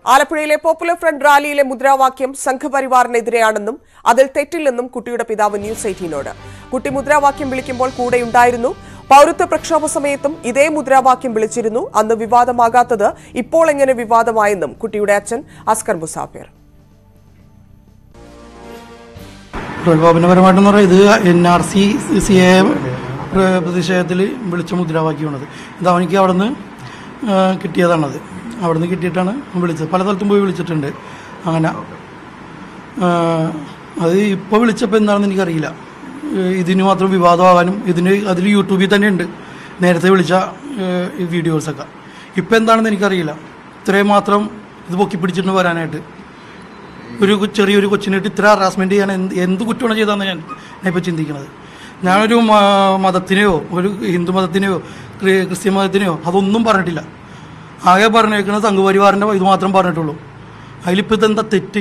ആലപ്പുഴയിലെ popular front റാലിയിലെ മുദ്രാവാക്യം സംഘപരിവാറിനെതിരെയാണെന്നും അതിൽ തെറ്റില്ലെന്നും കുട്ടിയുടെ പിതാവ് ന്യൂസ് എയ്റ്റീനോട് കുട്ടി മുദ്രാവാക്യം വിളിക്കുമ്പോൾ കൂടെയുണ്ടായിരുന്നു പൗരത്വ പ്രക്ഷോഭ സമയത്തും ഇതേ മുദ്രാവാക്യം വിളിച്ചിരുന്നു അന്ന് വിവാദമാകാത്തത് ഇപ്പോൾ എങ്ങനെ വിവാദമായെന്നും കുട്ടിയുടെ അച്ഛൻ അസ്കർ മുസാഫിർ പ്രകോപനപരമായിട്ടെന്ന് പറഞ്ഞാൽ ഇത് N R C C A പ്രതിഷേധത്തിൽ വിളിച്ച മുദ്രാവാക്യമാണത് ഇത് അവനിക്ക് അവിടെ നിന്ന് കിട്ടിയതാണത് അവിടെ നിന്ന് കിട്ടിയിട്ടാണ് വിളിച്ചത് പല സ്ഥലത്തും പോയി വിളിച്ചിട്ടുണ്ട് അങ്ങനെ ആ, അത് ഇപ്പോൾ വിളിച്ചപ്പോൾ എന്താണെന്ന് എനിക്കറിയില്ല ഏഹ് ഇതിന് മാത്രം വിവാദമാകാനും ഇതിന് അതിൽ യൂട്യൂബിൽ തന്നെ ഉണ്ട് നേരത്തെ വിളിച്ച ഏഹ്, ഈ വീഡിയോസൊക്കെ ഇപ്പം എന്താണെന്ന് എനിക്കറിയില്ല ഇത്രയും മാത്രം ഇത് പൊക്കി പിടിച്ചിട്ട് വരാനായിട്ട് ഒരു കൊ- ചെറിയൊരു കൊച്ചിനായിട്ട് ഇത്ര ഹറാസ്മെൻറ്റ് ചെയ്യാൻ എന്ത് എന്ത് കുറ്റമാണ് ചെയ്തതെന്ന് ഞാൻ ഇപ്പോൾ ചിന്തിക്കുന്നത് ഞാനൊരു മ- മതത്തിനെയോ ഒരു ഹിന്ദു മതത്തിനെയോ ക്രി- ക്രിസ്ത്യൻ മതത്തിനെയോ അതൊന്നും പറഞ്ഞിട്ടില്ല ആകെ പറഞ്ഞേക്കുന്നത് സംഘപരിവാറിൻ്റെ ഇത് മാത്രം പറഞ്ഞിട്ടുള്ളൂ അതിലിപ്പോൾ ഇതെന്താ തെറ്റ്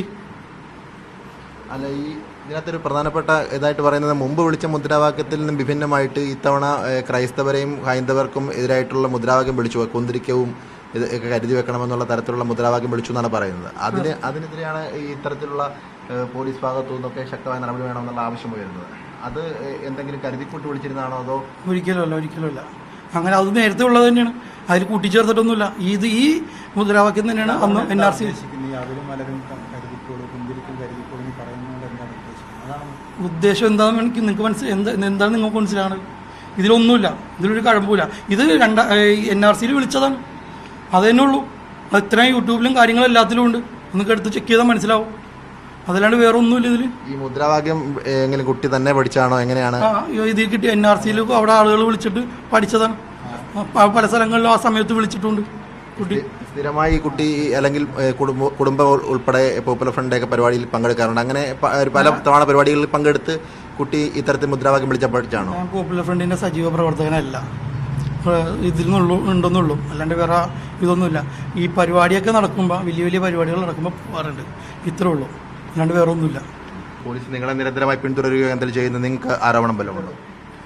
അല്ല ഈ ഇതിനകത്തൊരു പ്രധാനപ്പെട്ട ഇതായിട്ട് പറയുന്നത് മുമ്പ് വിളിച്ച മുദ്രാവാക്യത്തിൽ നിന്നും വിഭിന്നമായിട്ട് ഇത്തവണ ഏഹ്, ക്രൈസ്തവരെയും ഹൈന്ദവർക്കും എതിരായിട്ടുള്ള മുദ്രാവാക്യം വിളിച്ചു കുന്തിരിക്കവും ഇത് ഒക്കെ കരുതി വെക്കണമെന്നുള്ള തരത്തിലുള്ള മുദ്രാവാക്യം വിളിച്ചു എന്നാണ് പറയുന്നത് അതിന് അതിനെതിരെയാണ് ഈ ഇത്തരത്തിലുള്ള ഏഹ്, പോലീസ് ഭാഗത്തു നിന്നൊക്കെ ശക്തമായ നടപടി വേണമെന്നുള്ള ആവശ്യം വരുന്നത് അത് ഏഹ്, എന്തെങ്കിലും കരുതിക്കൂട്ട് വിളിച്ചിരുന്നതാണോ അതോ ഒരിക്കലുമല്ല ഒരിക്കലുമല്ല അങ്ങനെ അത് നേരത്തെ ഉള്ളത് തന്നെയാണ് അതിൽ കൂട്ടിച്ചേർത്തിട്ടൊന്നുമില്ല ഇത് ഈ മുദ്രാവാക്യം തന്നെയാണ് അന്ന് എൻ ആർ സി ഉദ്ദേശിക്കുന്നത് ഈ അവരും മലരും ക- കരുതിക്കോളൂ കുന്തിരിക്കും കരുതിക്കോളൂ എന്ന് പറയുന്നത് എന്താണ് ഉദ്ദേശിക്കുന്നത് അതാണ് ഉദ്ദേശം എന്താണെന്ന് എനിക്ക് നിങ്ങൾക്ക് മനസ്സിലായി എന്താ എന്താണ് നിങ്ങൾക്ക് മനസ്സിലാവുന്നത് ഇതിലൊന്നുമില്ല ഇതിലൊരു കഴമ്പില്ല ഇത് രണ്ടാ എൻ ആർ സിയിൽ വിളിച്ചതാണ് അത് തന്നെ ഉള്ളൂ അത് ഇത്രയും യൂട്യൂബിലും കാര്യങ്ങളും എല്ലാത്തിലും ഉണ്ട് നിങ്ങൾക്ക് എടുത്ത് ചെക്ക് ചെയ്താൽ മനസ്സിലാവും അതല്ലാണ്ട് വേറെ ഒന്നുമില്ല ഇതിൽ ഈ മുദ്രാവാക്യം ഏഹ്, എങ്ങനെ കുട്ടി തന്നെ പഠിച്ചാണോ എങ്ങനെയാണ് ആ ഇതിൽ കിട്ടി എൻ ആർ സിയിൽ അവിടെ ആളുകൾ വിളിച്ചിട്ട് പഠിച്ചതാണ് പ- പല സ്ഥലങ്ങളിലും ആ സമയത്ത് വിളിച്ചിട്ടുണ്ട് കുട്ടി സ്ഥിരമായി ഈ കുട്ടി അല്ലെങ്കിൽ ഏഹ്, കുടുംബ കുടുംബം ഉൾ- ഉൾപ്പെടെ പോപ്പുലർ ഫ്രണ്ട് ഒക്കെ പരിപാടിയിൽ പങ്കെടുക്കാറുണ്ട് അങ്ങനെ പ- ഒരു പല തവണ പരിപാടികളിൽ പങ്കെടുത്ത് കുട്ടി ഇത്തരത്തിൽ മുദ്രാവാക്യം വിളിച്ച പഠിച്ചാണോ ഞാൻ പോപ്പുലർ ഫ്രണ്ടിൻ്റെ സജീവ പ്രവർത്തകനല്ല ഏഹ് ഇതിൽ നിന്നുള്ളൂ ഉണ്ടെന്നുള്ളൂ അല്ലാണ്ട് വേറെ ഇതൊന്നുമില്ല ഈ പരിപാടിയൊക്കെ നടക്കുമ്പോൾ വലിയ വലിയ പരിപാടികൾ നടക്കുമ്പോൾ പോകാറുണ്ട് ഇത്രേ ഉള്ളൂ അല്ലാണ്ട് വേറെ ഒന്നുമില്ല പോലീസ് നിങ്ങളെ നിരന്തരമായി പിന്തുടരുകയോ എന്തെങ്കിലും ചെയ്യുന്ന നിങ്ങൾക്ക് ആരോപണം വല്ലതുമുണ്ടോ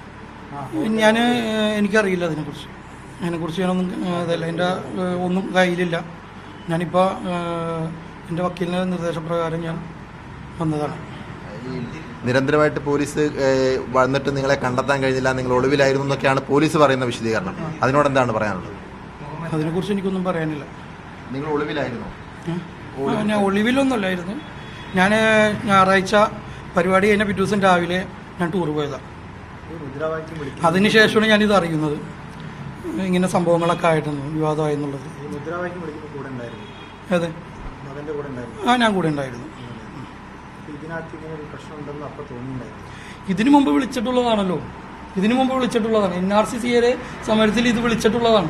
ഞാൻ എനിക്കറിയില്ല അതിനെക്കുറിച്ച് അതിനെക്കുറിച്ച് ഞാനൊന്നും ഏഹ്, ഇതല്ല എൻ്റെ ഏഹ്, ഒന്നും കയ്യിലില്ല ഞാനിപ്പോൾ ഏഹ്, എൻ്റെ വക്കീലിൻ്റെ നിർദ്ദേശപ്രകാരം ഞാൻ വന്നതാണ് ഈ നിരന്തരമായിട്ട് പോലീസ് ഏഹ്, വന്നിട്ട് നിങ്ങളെ കണ്ടെത്താൻ കഴിഞ്ഞില്ല നിങ്ങൾ ഒളിവിലായിരുന്നു എന്നൊക്കെയാണ് പോലീസ് പറയുന്ന വിശദീകരണം അതിനോട് എന്താണ് പറയാനുള്ളത് അതിനെക്കുറിച്ച് എനിക്കൊന്നും പറയാനില്ല നിങ്ങൾ ഒളിവിലായിരുന്നു ഉം. ആ, ഞാൻ ഒളിവിലൊന്നുമല്ലായിരുന്നു ഞാൻ ഞായറാഴ്ച പരിപാടി കഴിഞ്ഞ പിറ്റേ ദിവസം രാവിലെ ഞാൻ ടൂർ പോയതാണ് ഈ മുദ്രാവാക്യം വിളിക്കും അതിനുശേഷമാണ് ഞാനിത് അറിയുന്നത് ഇങ്ങനെ സംഭവങ്ങളൊക്കെ ആയിട്ടുണ്ട് വിവാദമായി എന്നുള്ളത് ഈ മുദ്രാവാക്യം വിളിക്കുമ്പോൾ കൂടെ ഉണ്ടായിരുന്നു അതെ മകൻ്റെ കൂടെ ഉണ്ടായിരുന്നു ആ ഞാൻ കൂടെ ഉണ്ടായിരുന്നു അപ്പൊ ഇതിനകത്ത് ഇങ്ങനെ ഒരു പ്രശ്നം ഉണ്ടെന്ന് അപ്പോൾ തോന്നിയിട്ടുണ്ടായിരുന്നു ഇതിനു മുമ്പ് വിളിച്ചിട്ടുള്ളതാണല്ലോ ഇതിനു മുമ്പ് വിളിച്ചിട്ടുള്ളതാണ് എൻ ആർ സി സിയുടെ സമരത്തിൽ ഇത് വിളിച്ചിട്ടുള്ളതാണ്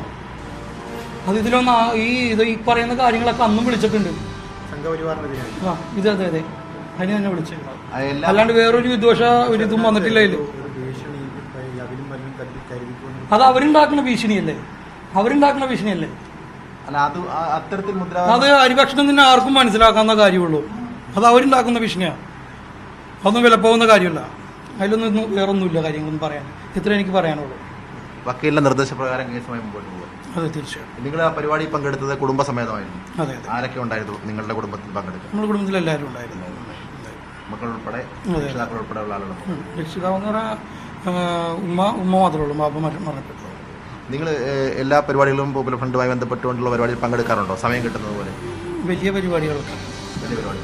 അത് ഇതിലൊന്ന് ആ- ഈ ഇത് ഈ പറയുന്ന കാര്യങ്ങളൊക്കെ അന്നും വിളിച്ചിട്ടുണ്ട് സംഘപരിവാറിനെതിരായി ആ ഇത് അതെ അതെ അതിന് തന്നെ വിളിച്ചത് എല്ലാം അല്ലാണ്ട് വേറൊരു വിദ്വേഷ ഒരു ഇതും വന്നിട്ടില്ല ഇതിൽ ഒരു ഭീഷണി ഇപ്പൊ ഈ അവരും മല്ലും കരുതി കരുതിക്കൊണ്ട് അത് അവരുണ്ടാക്കുന്ന ഭീഷണിയല്ലേ അവരുണ്ടാക്കുന്ന ഭീഷണിയല്ലേ അല്ല അത് ആ- അത്തരത്തിൽ മുദ്രാവാക്യം അത് അരിഭക്ഷണം തന്നെ ആർക്കും മനസ്സിലാക്കാവുന്ന കാര്യമുള്ളൂ അത് അവരുണ്ടാക്കുന്ന ഭീഷണിയാണ് അതൊന്നും വിലപ്പോകുന്ന കാര്യമല്ല അതിലൊന്നും ഇന്നും വേറൊന്നുമില്ല കാര്യങ്ങളൊന്നും പറയാൻ ഇത്ര എനിക്ക് പറയാനുള്ളൂ വക്കീലിന്റെ നിർദ്ദേശപ്രകാരം കേസുമായി മുമ്പോട്ട് പോകും അതെ തീർച്ചയായും നിങ്ങൾ ആ പരിപാടി പങ്കെടുത്തത് കുടുംബസമേതമായിരുന്നു അതെ അതെ ആരൊക്കെ ഉണ്ടായിരുന്നു നിങ്ങളുടെ കുടുംബത്തിൽ പങ്കെടുക്കുക നമ്മുടെ കുടുംബത്തിൽ എല്ലാവരും ഉണ്ടായിരുന്നു മക്കൾ ഉൾപ്പെടെ അതെ. രക്ഷിതാക്കൾ ഉൾപ്പെടെയുള്ള ആളുകൾ ഉം. രക്ഷിതാവെന്ന് പറഞ്ഞാൽ ഉമ്മ ഉമ്മ മാത്രമേ ഉള്ളൂ ബാപ്പ മര- മരണപ്പെട്ടു നിങ്ങൾ എല്ലാ പരിപാടികളും പോപ്പുലർ ഫ്രണ്ടുമായി ബന്ധപ്പെട്ടുകൊണ്ടുള്ള പരിപാടിയിൽ പങ്കെടുക്കാറുണ്ടോ സമയം കിട്ടുന്നത് പോലെ വലിയ പരിപാടികളൊക്കെ വലിയ പരിപാടി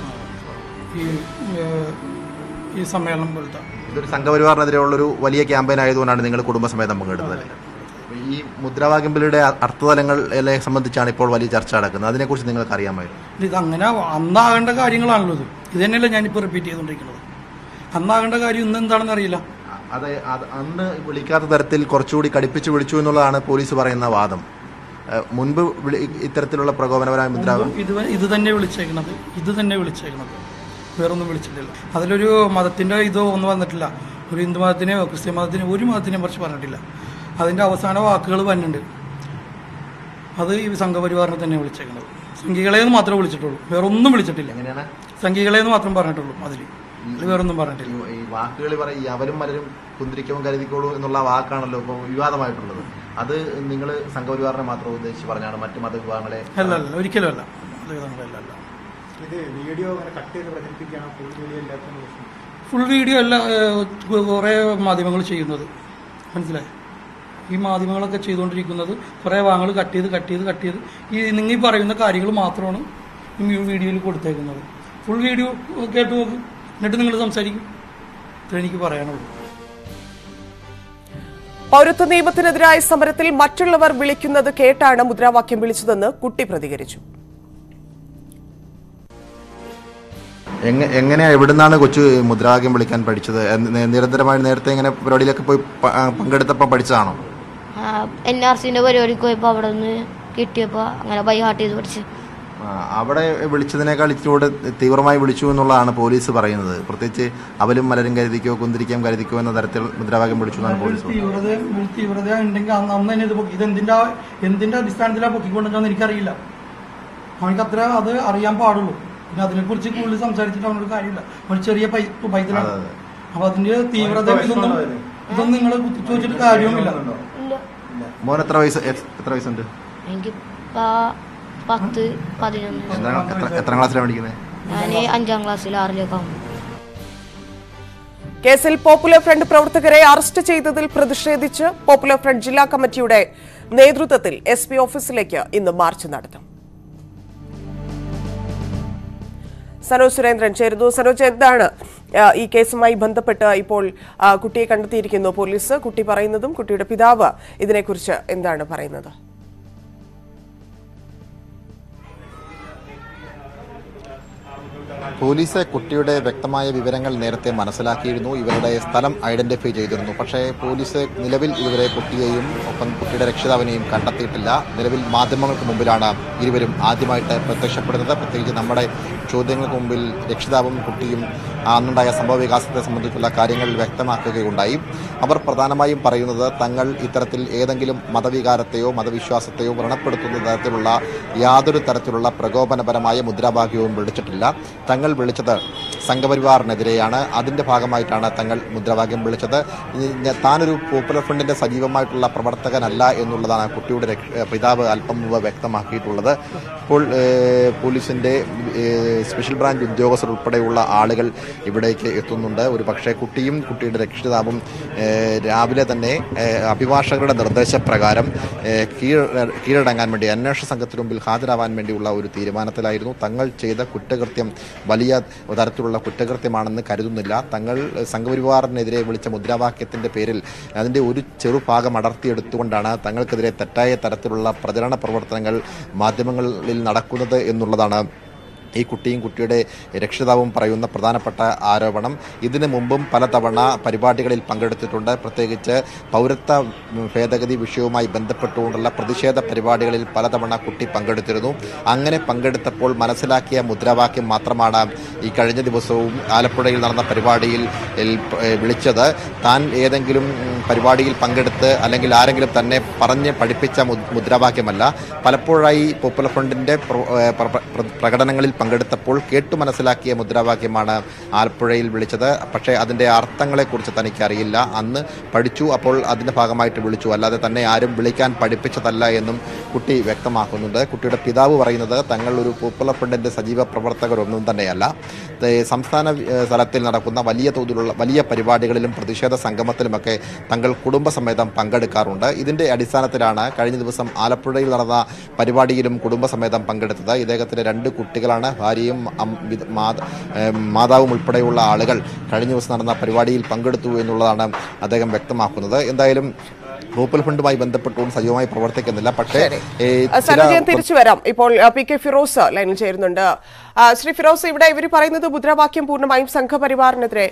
ഈ ഏഹ്, ഈ സമ്മേളനം പോലത്തെ ഇതൊരു സംഘപരിവാറിനെതിരെയുള്ളൊരു വലിയ ക്യാമ്പയിൻ ആയതുകൊണ്ടാണ് നിങ്ങൾ കുടുംബസമേതം പങ്കെടുത്തത് അല്ലേ? ഈ മുദ്രാവാക്യം ബില്ലുടെ അർത്ഥതലങ്ങൾ എല്ലാം സംബന്ധിച്ചാണ് ഇപ്പോൾ വലിയ ചർച്ച നടക്കുന്നത് അതിനെക്കുറിച്ച് നിങ്ങൾക്ക് അറിയാമായിരുന്നു ഇത് അങ്ങനെ അന്നാകേണ്ട കാര്യങ്ങളാണല്ലോ ഇത് ഇത് തന്നെയല്ലേ ഞാനിപ്പോൾ റിപ്പീറ്റ് ചെയ്തുകൊണ്ടിരിക്കുന്നത് അന്നാകേണ്ട കാര്യം ഇന്ന് എന്താണെന്ന് അറിയില്ല അത് അത് അന്ന് വിളിക്കാത്ത തരത്തിൽ കുറച്ചുകൂടി കടുപ്പിച്ച് വിളിച്ചു എന്നുള്ളതാണ് പോലീസ് പറയുന്ന വാദം ഏഹ് മുൻപ് വിളി- ഇത്തരത്തിലുള്ള പ്രകോപനപരമായ മുദ്രാവാക്യം ഇത് ഇത് തന്നെ വിളിച്ചേക്കണത് ഇത് തന്നെ വിളിച്ചേക്കണത് വേറൊന്നും വിളിച്ചിട്ടില്ല അതിലൊരു മതത്തിൻ്റെ ഇതോ ഒന്നും വന്നിട്ടില്ല ഒരു ഹിന്ദു മതത്തിനെയോ ക്രിസ്ത്യൻ മതത്തിനെയോ ഒരു മതത്തിനെയും കുറിച്ച് പറഞ്ഞിട്ടില്ല അതിൻ്റെ അവസാന വാക്കുകൾ വന്നിട്ടുണ്ട് അത് ഈ സംഘപരിവാറിനെ തന്നെ വിളിച്ചേക്കണത് സംഘികളെ എന്ന് മാത്രമേ വിളിച്ചിട്ടുള്ളൂ വേറൊന്നും വിളിച്ചിട്ടില്ല എങ്ങനെയാണ് സംഘികളെ എന്ന് മാത്രം പറഞ്ഞിട്ടുള്ളൂ അതിൽ അതിൽ വേറൊന്നും പറഞ്ഞിട്ടില്ല ഈ- ഈ വാക്കുകൾ പറയും ഈ അവരും മലരും കുന്തിരിക്കവും കരുതിക്കോളൂ എന്നുള്ള വാക്കാണല്ലോ ഇപ്പോൾ വിവാദമായിട്ടുള്ളത് അത് നിങ്ങൾ സംഘപരിവാറിനെ മാത്രം ഉദ്ദേശിച്ച് പറഞ്ഞാണ് മറ്റു മതവിഭാഗങ്ങളെ അല്ല അല്ല ഒരിക്കലും അല്ല പ്രതികരണങ്ങളല്ല അല്ല ഇത് വീഡിയോ അങ്ങനെ കട്ട് ചെയ്ത് പ്രചരിപ്പിക്കുകയാണ് ഫുൾ വീഡിയോ എല്ലാത്തിനും പ്രശ്നം ഫുൾ വീഡിയോ അല്ല ഏഹ്, കുറേ മാധ്യമങ്ങൾ ചെയ്യുന്നത് മനസ്സിലായി ഈ മാധ്യമങ്ങളൊക്കെ ചെയ്തുകൊണ്ടിരിക്കുന്നത് കുറേ ഭാഗങ്ങൾ കട്ട് ചെയ്ത് കട്ട് ചെയ്ത് കട്ട് ചെയ്ത് ഈ നിങ്ങൾ ഈ പറയുന്ന കാര്യങ്ങൾ മാത്രമാണ് ഈ വീഡിയോയിൽ കൊടുത്തേക്കുന്നത് ഫുൾ വീഡിയോ കേട്ട് നോക്കും എന്നിട്ട് നിങ്ങൾ സംസാരിക്കും ഇത്രേ എനിക്ക് പറയാനുള്ളൂ പൗരത്വ നിയമത്തിനെതിരായ സമരത്തിൽ മറ്റുള്ളവർ വിളിക്കുന്നത് കേട്ടാണ് മുദ്രാവാക്യം വിളിച്ചതെന്ന് കുട്ടി പ്രതികരിച്ചു എങ്ങ എങ്ങനെയാ എവിടുന്നാണ് കൊച്ചു മുദ്രാവാക്യം വിളിക്കാൻ പഠിച്ചത് എന്ന് നേ- നിരന്തരമായി നേരത്തെ ഇങ്ങനെ പരിപാടിയിലൊക്കെ പോയി പ- ആ, പങ്കെടുത്തപ്പോൾ പഠിച്ചതാണോ എൻ ആർ സിന്റെ പരിപാടിക്ക് പോയപ്പോൾ അവിടെ നിന്ന് കിട്ടിയപ്പോൾ അങ്ങനെ ബൈ ഹാർട്ട് ചെയ്ത് പഠിച്ചു ആ, അവിടെ വിളിച്ചതിനേക്കാൾ ഇച്ചിരൂടെ തീവ്രമായി വിളിച്ചു എന്നുള്ളതാണ് പോലീസ് പറയുന്നത് പ്രത്യേകിച്ച് അവലും മലരും കരുതിക്കോ കുന്തിരിക്കാം കരുതിക്കോ എന്ന തരത്തിൽ മുദ്രാവാക്യം വിളിച്ചു എന്നാണ് പോലീസ് പറയുന്നത്. തീവ്രത ഒരു തീവ്രത ഉണ്ടെങ്കിൽ അന്ന് അന്ന് തന്നെ ഇത് പൊക്കി ഇത് എന്തിന്റെ എന്തിന്റെ അടിസ്ഥാനത്തിലാണ് പൊക്കിക്കൊണ്ടെന്ന് എനിക്കറിയില്ല അവനക്ക് അത്ര അത് അറിയാൻ പാടുള്ളൂ പിന്നെ അതിനെക്കുറിച്ച് കൂടുതൽ സംസാരിച്ചിട്ട് അവനൊരു കാര്യമില്ല അവൻ ചെറിയ പൈ പൈതലാണ് അതെ, അതെ. അപ്പൊ അതിന്റെ തീവ്രത ഇതൊന്നും ഇതൊന്നും നിങ്ങൾ കുത്തിച്ചു വെച്ചിട്ട് കാര്യവുമില്ല ഇല്ല മോൻ എത്ര വയസ്സ് എ- എത്ര വയസ്സുണ്ട് എനിക്ക് പത്ത് പതിനൊന്ന് എത്ര എത്ര- എത്രാം ക്ലാസ്സിലാണ് പഠിക്കുന്നത് ഞാൻ അഞ്ചാം ക്ലാസ്സിൽ ആറിലേക്ക് ആകും കേസിൽ പോപ്പുലർ ഫ്രണ്ട് പ്രവർത്തകരെ അറസ്റ്റ് ചെയ്തതിൽ പ്രതിഷേധിച്ച് പോപ്പുലർ ഫ്രണ്ട് ജില്ലാ കമ്മിറ്റിയുടെ നേതൃത്വത്തിൽ എസ് പി ഓഫീസിലേക്ക് ഇന്ന് മാർച്ച് നടത്തും സനോജ് സുരേന്ദ്രൻ ചേരുന്നു സനോജ് എന്താണ് ആ, ഈ കേസുമായി ബന്ധപ്പെട്ട് ഇപ്പോൾ ആ, കുട്ടിയെ കണ്ടെത്തിയിരിക്കുന്നു പോലീസ് കുട്ടി പറയുന്നതും കുട്ടിയുടെ പിതാവ് ഇതിനെക്കുറിച്ച് എന്താണ് പറയുന്നത് പോലീസ് കുട്ടിയുടെ വ്യക്തമായ വിവരങ്ങൾ നേരത്തെ മനസ്സിലാക്കിയിരുന്നു ഇവരുടെ സ്ഥലം ഐഡന്റിഫൈ ചെയ്തിരുന്നു പക്ഷേ പോലീസ് നിലവിൽ ഇതുവരെ കുട്ടിയെയും ഒപ്പം കുട്ടിയുടെ രക്ഷിതാവിനെയും കണ്ടെത്തിയിട്ടില്ല നിലവിൽ മാധ്യമങ്ങൾക്ക് മുമ്പിലാണ് ഇരുവരും ആദ്യമായിട്ട് പ്രത്യക്ഷപ്പെടുന്നത് പ്രത്യേകിച്ച് നമ്മുടെ ചോദ്യങ്ങൾക്ക് മുമ്പിൽ രക്ഷിതാവും കുട്ടിയും അന്നുണ്ടായ സംഭവ വികാസത്തെ സംബന്ധിച്ചുള്ള കാര്യങ്ങൾ വ്യക്തമാക്കുകയുണ്ടായി അവർ പ്രധാനമായും പറയുന്നത് തങ്ങൾ ഇത്തരത്തിൽ ഏതെങ്കിലും മതവികാരത്തെയോ മതവിശ്വാസത്തെയോ വ്രണപ്പെടുത്തുന്ന തരത്തിലുള്ള യാതൊരു തരത്തിലുള്ള പ്രകോപനപരമായ മുദ്രാവാക്യവും വിളിച്ചിട്ടില്ല തങ്ങൾ വിളിച്ചത് സംഘപരിവാറിനെതിരെയാണ് അതിന്റെ ഭാഗമായിട്ടാണ് തങ്ങൾ മുദ്രാവാക്യം വിളിച്ചത് ഈ ഞ- താനൊരു പോപ്പുലർ ഫ്രണ്ടിന്റെ സജീവമായിട്ടുള്ള പ്രവർത്തകനല്ല എന്നുള്ളതാണ് കുട്ടിയുടെ രക്ഷ- പിതാവ് അല്പം മുമ്പ് വ്യക്തമാക്കിയിട്ടുള്ളത് ഇപ്പോൾ ഏഹ്, പോലീസിന്റെ ഏഹ്, സ്പെഷ്യൽ ബ്രാഞ്ച് ഉദ്യോഗസ്ഥർ ഉൾപ്പെടെയുള്ള ആളുകൾ ഇവിടേക്ക് എത്തുന്നുണ്ട് ഒരു പക്ഷേ കുട്ടിയും കുട്ടിയുടെ രക്ഷിതാവും ഏഹ്, രാവിലെ തന്നെ ഏഹ്, അഭിഭാഷകരുടെ നിർദ്ദേശപ്രകാരം ഏഹ്, കീഴ കീഴടങ്ങാൻ വേണ്ടി അന്വേഷണ സംഘത്തിന് മുമ്പിൽ ഹാജരാവാൻ വേണ്ടിയുള്ള ഒരു തീരുമാനത്തിലായിരുന്നു തങ്ങൾ ചെയ്ത കുറ്റകൃത്യം വലിയ തരത്തിലുള്ള കുറ്റകൃത്യമാണെന്ന് കരുതുന്നില്ല തങ്ങൾ സംഘപരിവാറിനെതിരെ വിളിച്ച മുദ്രാവാക്യത്തിന്റെ പേരിൽ അതിന്റെ ഒരു ചെറുഭാഗം അടർത്തിയെടുത്തുകൊണ്ടാണ് തങ്ങൾക്കെതിരെ തെറ്റായ തരത്തിലുള്ള പ്രചരണ പ്രവർത്തനങ്ങൾ മാധ്യമങ്ങളിൽ നടക്കുന്നത് എന്നുള്ളതാണ് ഈ കുട്ടിയും കുട്ടിയുടെ രക്ഷിതാവും പറയുന്ന പ്രധാനപ്പെട്ട ആരോപണം ഇതിനു മുമ്പും പലതവണ പരിപാടികളിൽ പങ്കെടുത്തിട്ടുണ്ട് പ്രത്യേകിച്ച് പൗരത്വ ഭേദഗതി വിഷയവുമായി ബന്ധപ്പെട്ടുകൊണ്ടുള്ള പ്രതിഷേധ പരിപാടികളിൽ പലതവണ കുട്ടി പങ്കെടുത്തിരുന്നു അങ്ങനെ പങ്കെടുത്തപ്പോൾ മനസ്സിലാക്കിയ മുദ്രാവാക്യം മാത്രമാണ് ഈ കഴിഞ്ഞ ദിവസവും ആലപ്പുഴയിൽ നടന്ന പരിപാടിയിൽ എൽ- ഏഹ് വിളിച്ചത് താൻ ഏതെങ്കിലും ഉം, പരിപാടിയിൽ പങ്കെടുത്ത് അല്ലെങ്കിൽ ആരെങ്കിലും തന്നെ പറഞ്ഞ് പഠിപ്പിച്ച മു- മുദ്രാവാക്യമല്ല പലപ്പോഴായി പോപ്പുലർ ഫ്രണ്ടിന്റെ പ്ര- ഏഹ് പ്ര- പ്ര- പ്രകടനങ്ങളിൽ പങ്കെടുത്തപ്പോൾ കേട്ടു മനസ്സിലാക്കിയ മുദ്രാവാക്യമാണ് ആലപ്പുഴയിൽ വിളിച്ചത് പക്ഷേ അതിന്റെ അർത്ഥങ്ങളെക്കുറിച്ച് തനിക്ക് അറിയില്ല അന്ന് പഠിച്ചു അപ്പോൾ അതിന്റെ ഭാഗമായിട്ട് വിളിച്ചു അല്ലാതെ തന്നെ ആരും വിളിക്കാൻ പഠിപ്പിച്ചതല്ല എന്നും കുട്ടി വ്യക്തമാക്കുന്നുണ്ട് കുട്ടിയുടെ പിതാവ് പറയുന്നത് തങ്ങൾ ഒരു പോപ്പുലർ ഫ്രണ്ടിന്റെ സജീവ പ്രവർത്തകരൊന്നും തന്നെയല്ല ദേ, സംസ്ഥാന ഏഹ്, തലത്തിൽ നടക്കുന്ന വലിയ തോതിലുള്ള വലിയ പരിപാടികളിലും പ്രതിഷേധ സംഗമത്തിലുമൊക്കെ തങ്ങൾ കുടുംബസമേതം പങ്കെടുക്കാറുണ്ട് ഇതിന്റെ അടിസ്ഥാനത്തിലാണ് കഴിഞ്ഞ ദിവസം ആലപ്പുഴയിൽ നടന്ന പരിപാടിയിലും കുടുംബസമേതം പങ്കെടുത്തത് ഇദ്ദേഹത്തിന്റെ രണ്ട് കുട്ടികളാണ് ഭാര്യയും അം- വിധ- മാത- ഏഹ്, മാതാവും ഉൾപ്പെടെയുള്ള ആളുകൾ കഴിഞ്ഞ ദിവസം നടന്ന പരിപാടിയിൽ പങ്കെടുത്തു എന്നുള്ളതാണ് അദ്ദേഹം വ്യക്തമാക്കുന്നത് എന്തായാലും പോപ്പുലർ ഫണ്ടുമായി ബന്ധപ്പെട്ടുകൊണ്ട് സജീവമായി പ്രവർത്തിക്കുന്നില്ല പക്ഷേ ഏഹ്, ചില സനോജ് ഞാൻ തിരിച്ചു വരാം ഇപ്പോൾ ആ, പി കെ ഫിറോസ് ലൈനിൽ ചേരുന്നുണ്ട് ആ, ശ്രീ ഫിറോസ് ഇവിടെ ഇവർ പറയുന്നത് മുദ്രാവാക്യം പൂർണ്ണമായും സംഘപരിവാറിനെതിരെ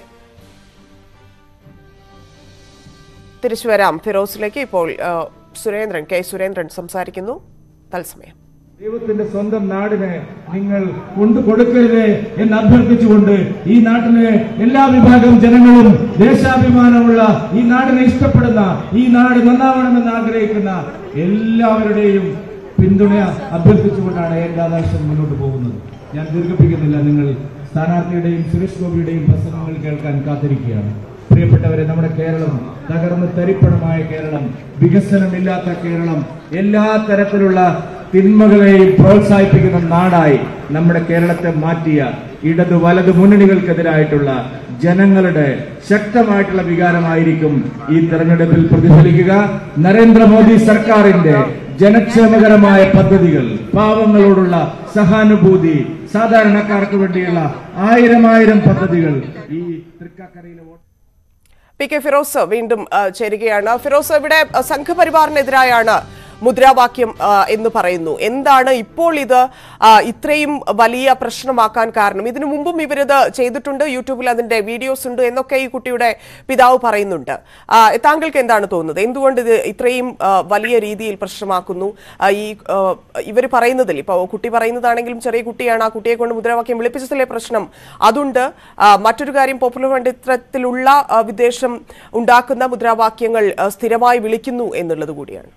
തിരിച്ചു വരാം ഫിറോസിലേക്ക് ഇപ്പോൾ ആ, സുരേന്ദ്രൻ കെ സുരേന്ദ്രൻ സംസാരിക്കുന്നു തത്സമയം ദൈവത്തിന്റെ സ്വന്തം നാടിനെ നിങ്ങൾ കൊണ്ടു കൊടുക്കരുത് എന്ന് അഭ്യർത്ഥിച്ചുകൊണ്ട് ഈ നാട്ടിലെ എല്ലാ വിഭാഗം ജനങ്ങളും ദേശാഭിമാനമുള്ള ഈ നാടിനെ ഇഷ്ടപ്പെടുന്ന ഈ നാട് നന്നാവണമെന്ന് ആഗ്രഹിക്കുന്ന എല്ലാവരുടെയും പിന്തുണ അഭ്യർത്ഥിച്ചുകൊണ്ടാണ് എൻ രാധാകൃഷ്ണൻ മുന്നോട്ട് പോകുന്നത് ഞാൻ ദീർഘിപ്പിക്കുന്നില്ല നിങ്ങൾ സ്ഥാനാർത്ഥിയുടെയും സുരേഷ് ഗോപിയുടെയും പ്രസംഗങ്ങൾ കേൾക്കാൻ കാത്തിരിക്കുകയാണ് പ്രിയപ്പെട്ടവരെ നമ്മുടെ കേരളം തകർന്ന് തരിപ്പണമായ കേരളം വികസനമില്ലാത്ത കേരളം എല്ലാ തരത്തിലുള്ള തിന്മകളെയും പ്രോത്സാഹിപ്പിക്കുന്ന നാടായി നമ്മുടെ കേരളത്തെ മാറ്റിയ ഇടത് വലത് മുന്നണികൾക്കെതിരായിട്ടുള്ള ജനങ്ങളുടെ ശക്തമായിട്ടുള്ള വികാരമായിരിക്കും ഈ തെരഞ്ഞെടുപ്പിൽ പ്രതിഫലിക്കുക നരേന്ദ്രമോദി സർക്കാരിന്റെ ജനക്ഷേമകരമായ പദ്ധതികൾ പാവങ്ങളോടുള്ള സഹാനുഭൂതി സാധാരണക്കാർക്ക് വേണ്ടിയുള്ള ആയിരം ആയിരം പദ്ധതികൾ ഈ തൃക്കാക്കരയിലെ വോട്ട് പി കെ ഫിറോസ് വീണ്ടും ആ, ചേരുകയാണ് ഫിറോസ് ഇവിടെ ആ, സംഘപരിവാറിനെതിരായാണ് മുദ്രാവാക്യം ആ, എന്ന് പറയുന്നു എന്താണ് ഇപ്പോൾ ഇത് ആ, ഇത്രയും വലിയ പ്രശ്നമാക്കാൻ കാരണം ഇതിനു മുമ്പും ഇവരിത് ചെയ്തിട്ടുണ്ട് യൂട്യൂബിൽ അതിന്റെ വീഡിയോസ് ഉണ്ട് എന്നൊക്കെ ഈ കുട്ടിയുടെ പിതാവ് പറയുന്നുണ്ട് ആ, താങ്കൾക്ക് എന്താണ് തോന്നുന്നത് എന്തുകൊണ്ട് ഇത് ഇത്രയും ആ, വലിയ രീതിയിൽ പ്രശ്നമാക്കുന്നു ആ, ഈ ഇവർ പറയുന്നതിൽ ഇപ്പോൾ കുട്ടി പറയുന്നതാണെങ്കിലും ചെറിയ കുട്ടിയാണ് ആ കുട്ടിയെ കൊണ്ട് മുദ്രാവാക്യം വിളിപ്പിച്ചതിലെ പ്രശ്നം അതുണ്ട് ആ, മറ്റൊരു കാര്യം പോപ്പുലർ ഫണ്ട് ഇത്തരത്തിലുള്ള ആ, വിദ്വേഷം ഉണ്ടാക്കുന്ന മുദ്രാവാക്യങ്ങൾ ആ, സ്ഥിരമായി വിളിക്കുന്നു എന്നുള്ളത് കൂടിയാണ്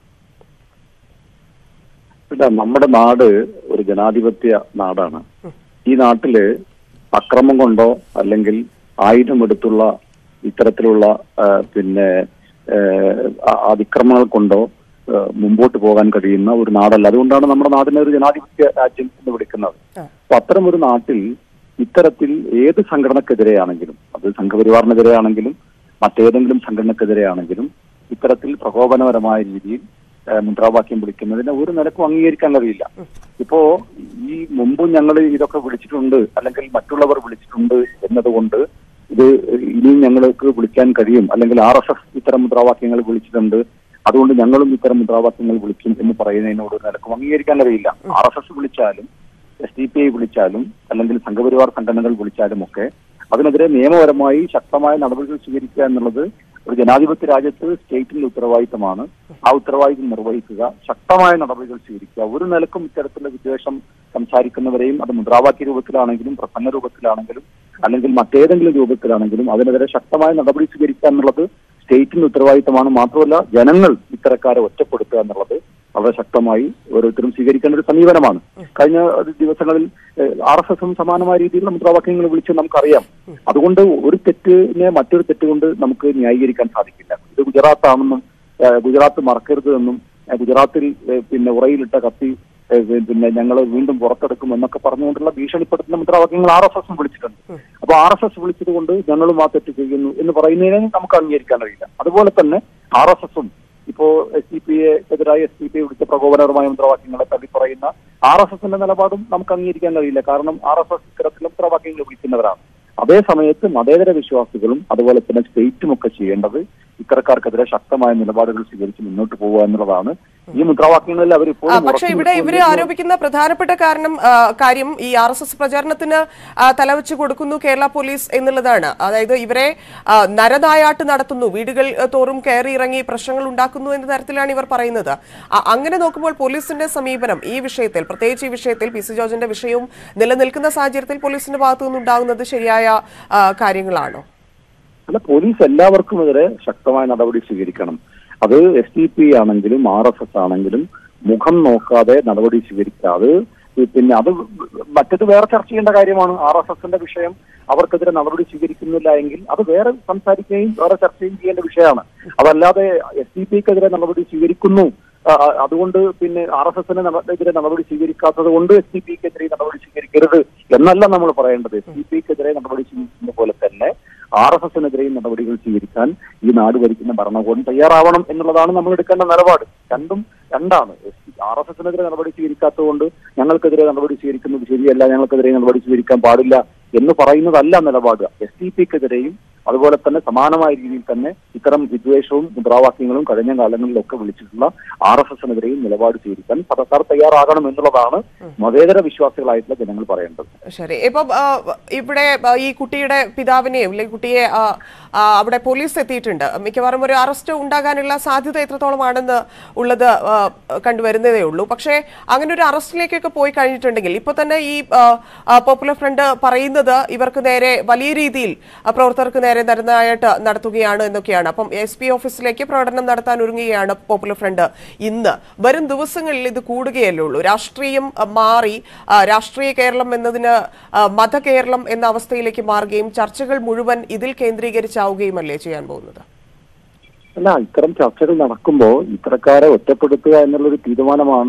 ഇല്ല നമ്മുടെ നാട് ഒരു ജനാധിപത്യ നാടാണ് ഈ നാട്ടില് അക്രമം കൊണ്ടോ അല്ലെങ്കിൽ ആയുധമെടുത്തുള്ള ഇത്തരത്തിലുള്ള ആ, പിന്നെ ആ, ആ- അതിക്രമങ്ങൾ കൊണ്ടോ ആ, മുമ്പോട്ട് പോകാൻ കഴിയുന്ന ഒരു നാടല്ല അതുകൊണ്ടാണ് നമ്മുടെ നാടിനെ ഒരു ജനാധിപത്യ രാജ്യം എന്ന് വിളിക്കുന്നത് അപ്പൊ അത്തരം ഒരു നാട്ടിൽ ഇത്തരത്തിൽ ഏത് സംഘടനക്കെതിരെയാണെങ്കിലും അത് സംഘപരിവാറിനെതിരെയാണെങ്കിലും മറ്റേതെങ്കിലും സംഘടനക്കെതിരെയാണെങ്കിലും ഇത്തരത്തിൽ പ്രകോപനപരമായ രീതിയിൽ ഏഹ് മുദ്രാവാക്യം വിളിക്കുന്നതിന് ഒരു നിലക്കും അംഗീകരിക്കാൻ കഴിയില്ല ഇപ്പോ ഈ മുമ്പും ഞങ്ങൾ ഇതൊക്കെ വിളിച്ചിട്ടുണ്ട് അല്ലെങ്കിൽ മറ്റുള്ളവർ വിളിച്ചിട്ടുണ്ട് എന്നതുകൊണ്ട് ഇത് ഇനിയും ഞങ്ങൾക്ക് വിളിക്കാൻ കഴിയും അല്ലെങ്കിൽ ആർ എസ് എസ് ഇത്തരം മുദ്രാവാക്യങ്ങൾ വിളിച്ചിട്ടുണ്ട് അതുകൊണ്ട് ഞങ്ങളും ഇത്തരം മുദ്രാവാക്യങ്ങൾ വിളിക്കും എന്ന് പറയുന്നതിനോട് ഒരു നിലക്കും അംഗീകരിക്കാൻ കഴിയില്ല ആർ എസ് എസ് വിളിച്ചാലും എസ് ഡി പി ഐ വിളിച്ചാലും അല്ലെങ്കിൽ സംഘപരിവാർ സംഘടനകൾ വിളിച്ചാലും ഒക്കെ അതിനെതിരെ നിയമപരമായി ശക്തമായ നടപടികൾ സ്വീകരിക്കുക എന്നുള്ളത് ഒരു ജനാധിപത്യ രാജ്യത്ത് സ്റ്റേറ്റിന്റെ ഉത്തരവാദിത്തമാണ് ആ ഉത്തരവാദിത്തം നിർവഹിക്കുക ശക്തമായ നടപടികൾ സ്വീകരിക്കുക ഒരു നിലക്കും ഇത്തരത്തിലുള്ള വിദ്വേഷം സംസാരിക്കുന്നവരെയും അത് മുദ്രാവാക്യ രൂപത്തിലാണെങ്കിലും പ്രസംഗ രൂപത്തിലാണെങ്കിലും അല്ലെങ്കിൽ മറ്റേതെങ്കിലും രൂപത്തിലാണെങ്കിലും അതിനെതിരെ ശക്തമായ നടപടി സ്വീകരിക്കുക എന്നുള്ളത് സ്റ്റേറ്റിന്റെ ഉത്തരവാദിത്തമാണ് മാത്രമല്ല ജനങ്ങൾ ഇത്തരക്കാരെ ഒറ്റപ്പെടുത്തുക എന്നുള്ളത് വളരെ ശക്തമായി ഓരോരുത്തരും സ്വീകരിക്കേണ്ട ഒരു സമീപനമാണ് കഴിഞ്ഞ ദിവസങ്ങളിൽ ആർ എസ് എസും സമാനമായ രീതിയിലുള്ള മുദ്രാവാക്യങ്ങൾ വിളിച്ച് നമുക്കറിയാം അതുകൊണ്ട് ഒരു തെറ്റിനെ മറ്റൊരു തെറ്റ് കൊണ്ട് നമുക്ക് ന്യായീകരിക്കാൻ സാധിക്കില്ല ഇത് ഗുജറാത്താണെന്നും ഏഹ് ഗുജറാത്ത് മറക്കരുത് എന്നും ഏഹ് ഗുജറാത്തിൽ ഏഹ് പിന്നെ ഉറയിലിട്ട കത്തി ഏഹ് പിന്നെ ഞങ്ങൾ വീണ്ടും പുറത്തെടുക്കും എന്നൊക്കെ പറഞ്ഞുകൊണ്ടുള്ള ഭീഷണിപ്പെടുത്തുന്ന മുദ്രാവാക്യങ്ങൾ ആർ എസ് എസും വിളിച്ചിട്ടുണ്ട് അപ്പൊ ആർ എസ് എസ് വിളിച്ചത് കൊണ്ട് ഞങ്ങളും ആ തെറ്റ് ചെയ്യുന്നു എന്ന് പറയുന്നതിനെ നമുക്ക് അംഗീകരിക്കാൻ കഴിയില്ല അതുപോലെ തന്നെ ആർ എസ് എസും ഇപ്പോ എസ് ഡി പി എതിരായി എസ് ഡി പി വിളിച്ച പ്രകോപനപരമായ മുദ്രാവാക്യങ്ങളെ തള്ളി പറയുന്ന ആർ എസ് എസിന്റെ നിലപാടും നമുക്ക് അംഗീകരിക്കാൻ കഴിയില്ല കാരണം ആർ എസ് എസ് ഇത്തരത്തിലുള്ള മുദ്രാവാക്യങ്ങൾ വിളിക്കുന്നവരാണ് അതേ സമയത്ത് മതേതര വിശ്വാസികളും അതുപോലെ തന്നെ സ്റ്റേറ്റും ഒക്കെ ചെയ്യേണ്ടത് ഇത്തരക്കാർക്കെതിരെ ശക്തമായ നിലപാടുകൾ സ്വീകരിച്ച് മുന്നോട്ട് പോകുക എന്നുള്ളതാണ് ഈ മുദ്രാവാക്യങ്ങളിൽ അവർ ആ, ഇപ്പോഴും പക്ഷേ ഇവിടെ ഇവര് ആരോപിക്കുന്ന പ്രധാനപ്പെട്ട കാരണം ആ, കാര്യം ഈ ആർ എസ് എസ് പ്രചാരണത്തിന് ആ, തലവെച്ച് കൊടുക്കുന്നു കേരള പോലീസ് എന്നുള്ളതാണ് അതായത് ഇവരെ ആ, നരനായാട്ട് നടത്തുന്നു വീടുകൾ ആ, തോറും കയറി ഇറങ്ങി പ്രശ്നങ്ങൾ ഉണ്ടാക്കുന്നു എന്ന തരത്തിലാണ് ഇവർ പറയുന്നത് ആ, അങ്ങനെ നോക്കുമ്പോൾ പോലീസിന്റെ സമീപനം ഈ വിഷയത്തിൽ പ്രത്യേകിച്ച് ഈ വിഷയത്തിൽ പി സി ജോർജിന്റെ വിഷയവും നിലനിൽക്കുന്ന സാഹചര്യത്തിൽ പോലീസിന്റെ ഭാഗത്തു നിന്നുണ്ടാകുന്നത് ശരിയായ ആ, കാര്യങ്ങളാണോ അല്ല പോലീസ് എല്ലാവർക്കും എതിരെ ശക്തമായ നടപടി സ്വീകരിക്കണം അത് എസ് ഡി പി ആണെങ്കിലും ആർ എസ് എസ് ആണെങ്കിലും മുഖം നോക്കാതെ നടപടി സ്വീകരിക്കാതെ പിന്നെ അത് മറ്റത് വേറെ ചർച്ച ചെയ്യേണ്ട കാര്യമാണ് ആർ എസ് എസിന്റെ വിഷയം അവർക്കെതിരെ നടപടി സ്വീകരിക്കുന്നില്ല എങ്കിൽ അത് വേറെ സംസാരിക്കുകയും വേറെ ചർച്ചയും ചെയ്യേണ്ട വിഷയമാണ് അതല്ലാതെ എസ് ഡി പിക്കെതിരെ നടപടി സ്വീകരിക്കുന്നു ആ, ആ, അതുകൊണ്ട് പിന്നെ ആർ എസ് എസിന് എതിരെ നടപടി സ്വീകരിക്കാത്തത് കൊണ്ട് എസ് ഡി പിക്കെതിരെ നടപടി സ്വീകരിക്കരുത് എന്നല്ല നമ്മൾ പറയേണ്ടത് എസ് ഡി പിക്കെതിരെ നടപടി സ്വീകരിക്കുന്ന പോലെ തന്നെ ആർ എസ് എസിനെതിരെയും നടപടികൾ സ്വീകരിക്കാൻ ഈ നാട് ഭരിക്കുന്ന ഭരണകൂടം തയ്യാറാവണം എന്നുള്ളതാണ് നമ്മൾ എടുക്കേണ്ട നിലപാട് രണ്ടും രണ്ടാണ് ആർ എസ് എസിനെതിരെ നടപടി സ്വീകരിക്കാത്തതുകൊണ്ട് ഞങ്ങൾക്കെതിരെ നടപടി സ്വീകരിക്കുന്നത് ശരിയല്ല ഞങ്ങൾക്കെതിരെ നടപടി സ്വീകരിക്കാൻ പാടില്ല എന്ന് പറയുന്നതല്ല നിലപാട് എസ് ഡി പിക്കെതിരെയും അതുപോലെ തന്നെ സമാനമായ രീതിയിൽ തന്നെ ഇത്തരം വിദ്വേഷവും മുദ്രാവാക്യങ്ങളും കഴിഞ്ഞ കാലങ്ങളിലൊക്കെ വിളിച്ചിട്ടുള്ള ആർ എസ് എസിനെതിരെയും നിലപാട് സ്വീകരിക്കാൻ സർക്കാർ തയ്യാറാകണം എന്നുള്ളതാണ് മതേതര വിശ്വാസികളായിട്ടുള്ള ജനങ്ങൾ പറയേണ്ടത് ശരി ഇപ്പം ആ, ഇവിടെ ആ, ഈ കുട്ടിയുടെ പിതാവിനെയും അല്ലെങ്കിൽ കുട്ടിയെ ആ, ആ, അവിടെ പോലീസ് എത്തിയിട്ടുണ്ട് മിക്കവാറും ഒരു അറസ്റ്റ് ഉണ്ടാകാനുള്ള സാധ്യത എത്രത്തോളമാണെന്ന് ഉള്ളത് ആ, കണ്ടുവരുന്നതേ ഉള്ളൂ പക്ഷേ അങ്ങനെ ഒരു അറസ്റ്റിലേക്കൊക്കെ പോയി കഴിഞ്ഞിട്ടുണ്ടെങ്കിൽ ഇപ്പൊ തന്നെ ഈ ആ, ആ, പോപ്പുലർ ഫ്രണ്ട് പറയുന്നത് ഇവർക്ക് നേരെ വലിയ രീതിയിൽ ആ, പ്രവർത്തകർക്ക് നേരെ നരനായിട്ട് നടത്തുകയാണ് എന്നൊക്കെയാണ് അപ്പം എസ് പി ഓഫീസിലേക്ക് പ്രകടനം നടത്താൻ ഒരുങ്ങുകയാണ് പോപ്പുലർ ഫ്രണ്ട് ഇന്ന് വരും ദിവസങ്ങളിൽ ഇത് കൂടുകയല്ലേ ഉള്ളൂ രാഷ്ട്രീയം ആ, മാറി ആ, രാഷ്ട്രീയ കേരളം എന്നതിന് ആ, മതകേരളം എന്ന അവസ്ഥയിലേക്ക് മാറുകയും ചർച്ചകൾ മുഴുവൻ ഇതിൽ കേന്ദ്രീകരിച്ചാവുകയുമല്ലേ ചെയ്യാൻ പോകുന്നത് അല്ല ഇത്തരം ചർച്ചകൾ നടക്കുമ്പോൾ ഇത്തരക്കാരെ ഒറ്റപ്പെടുത്തുക എന്നുള്ളൊരു തീരുമാനമാണ്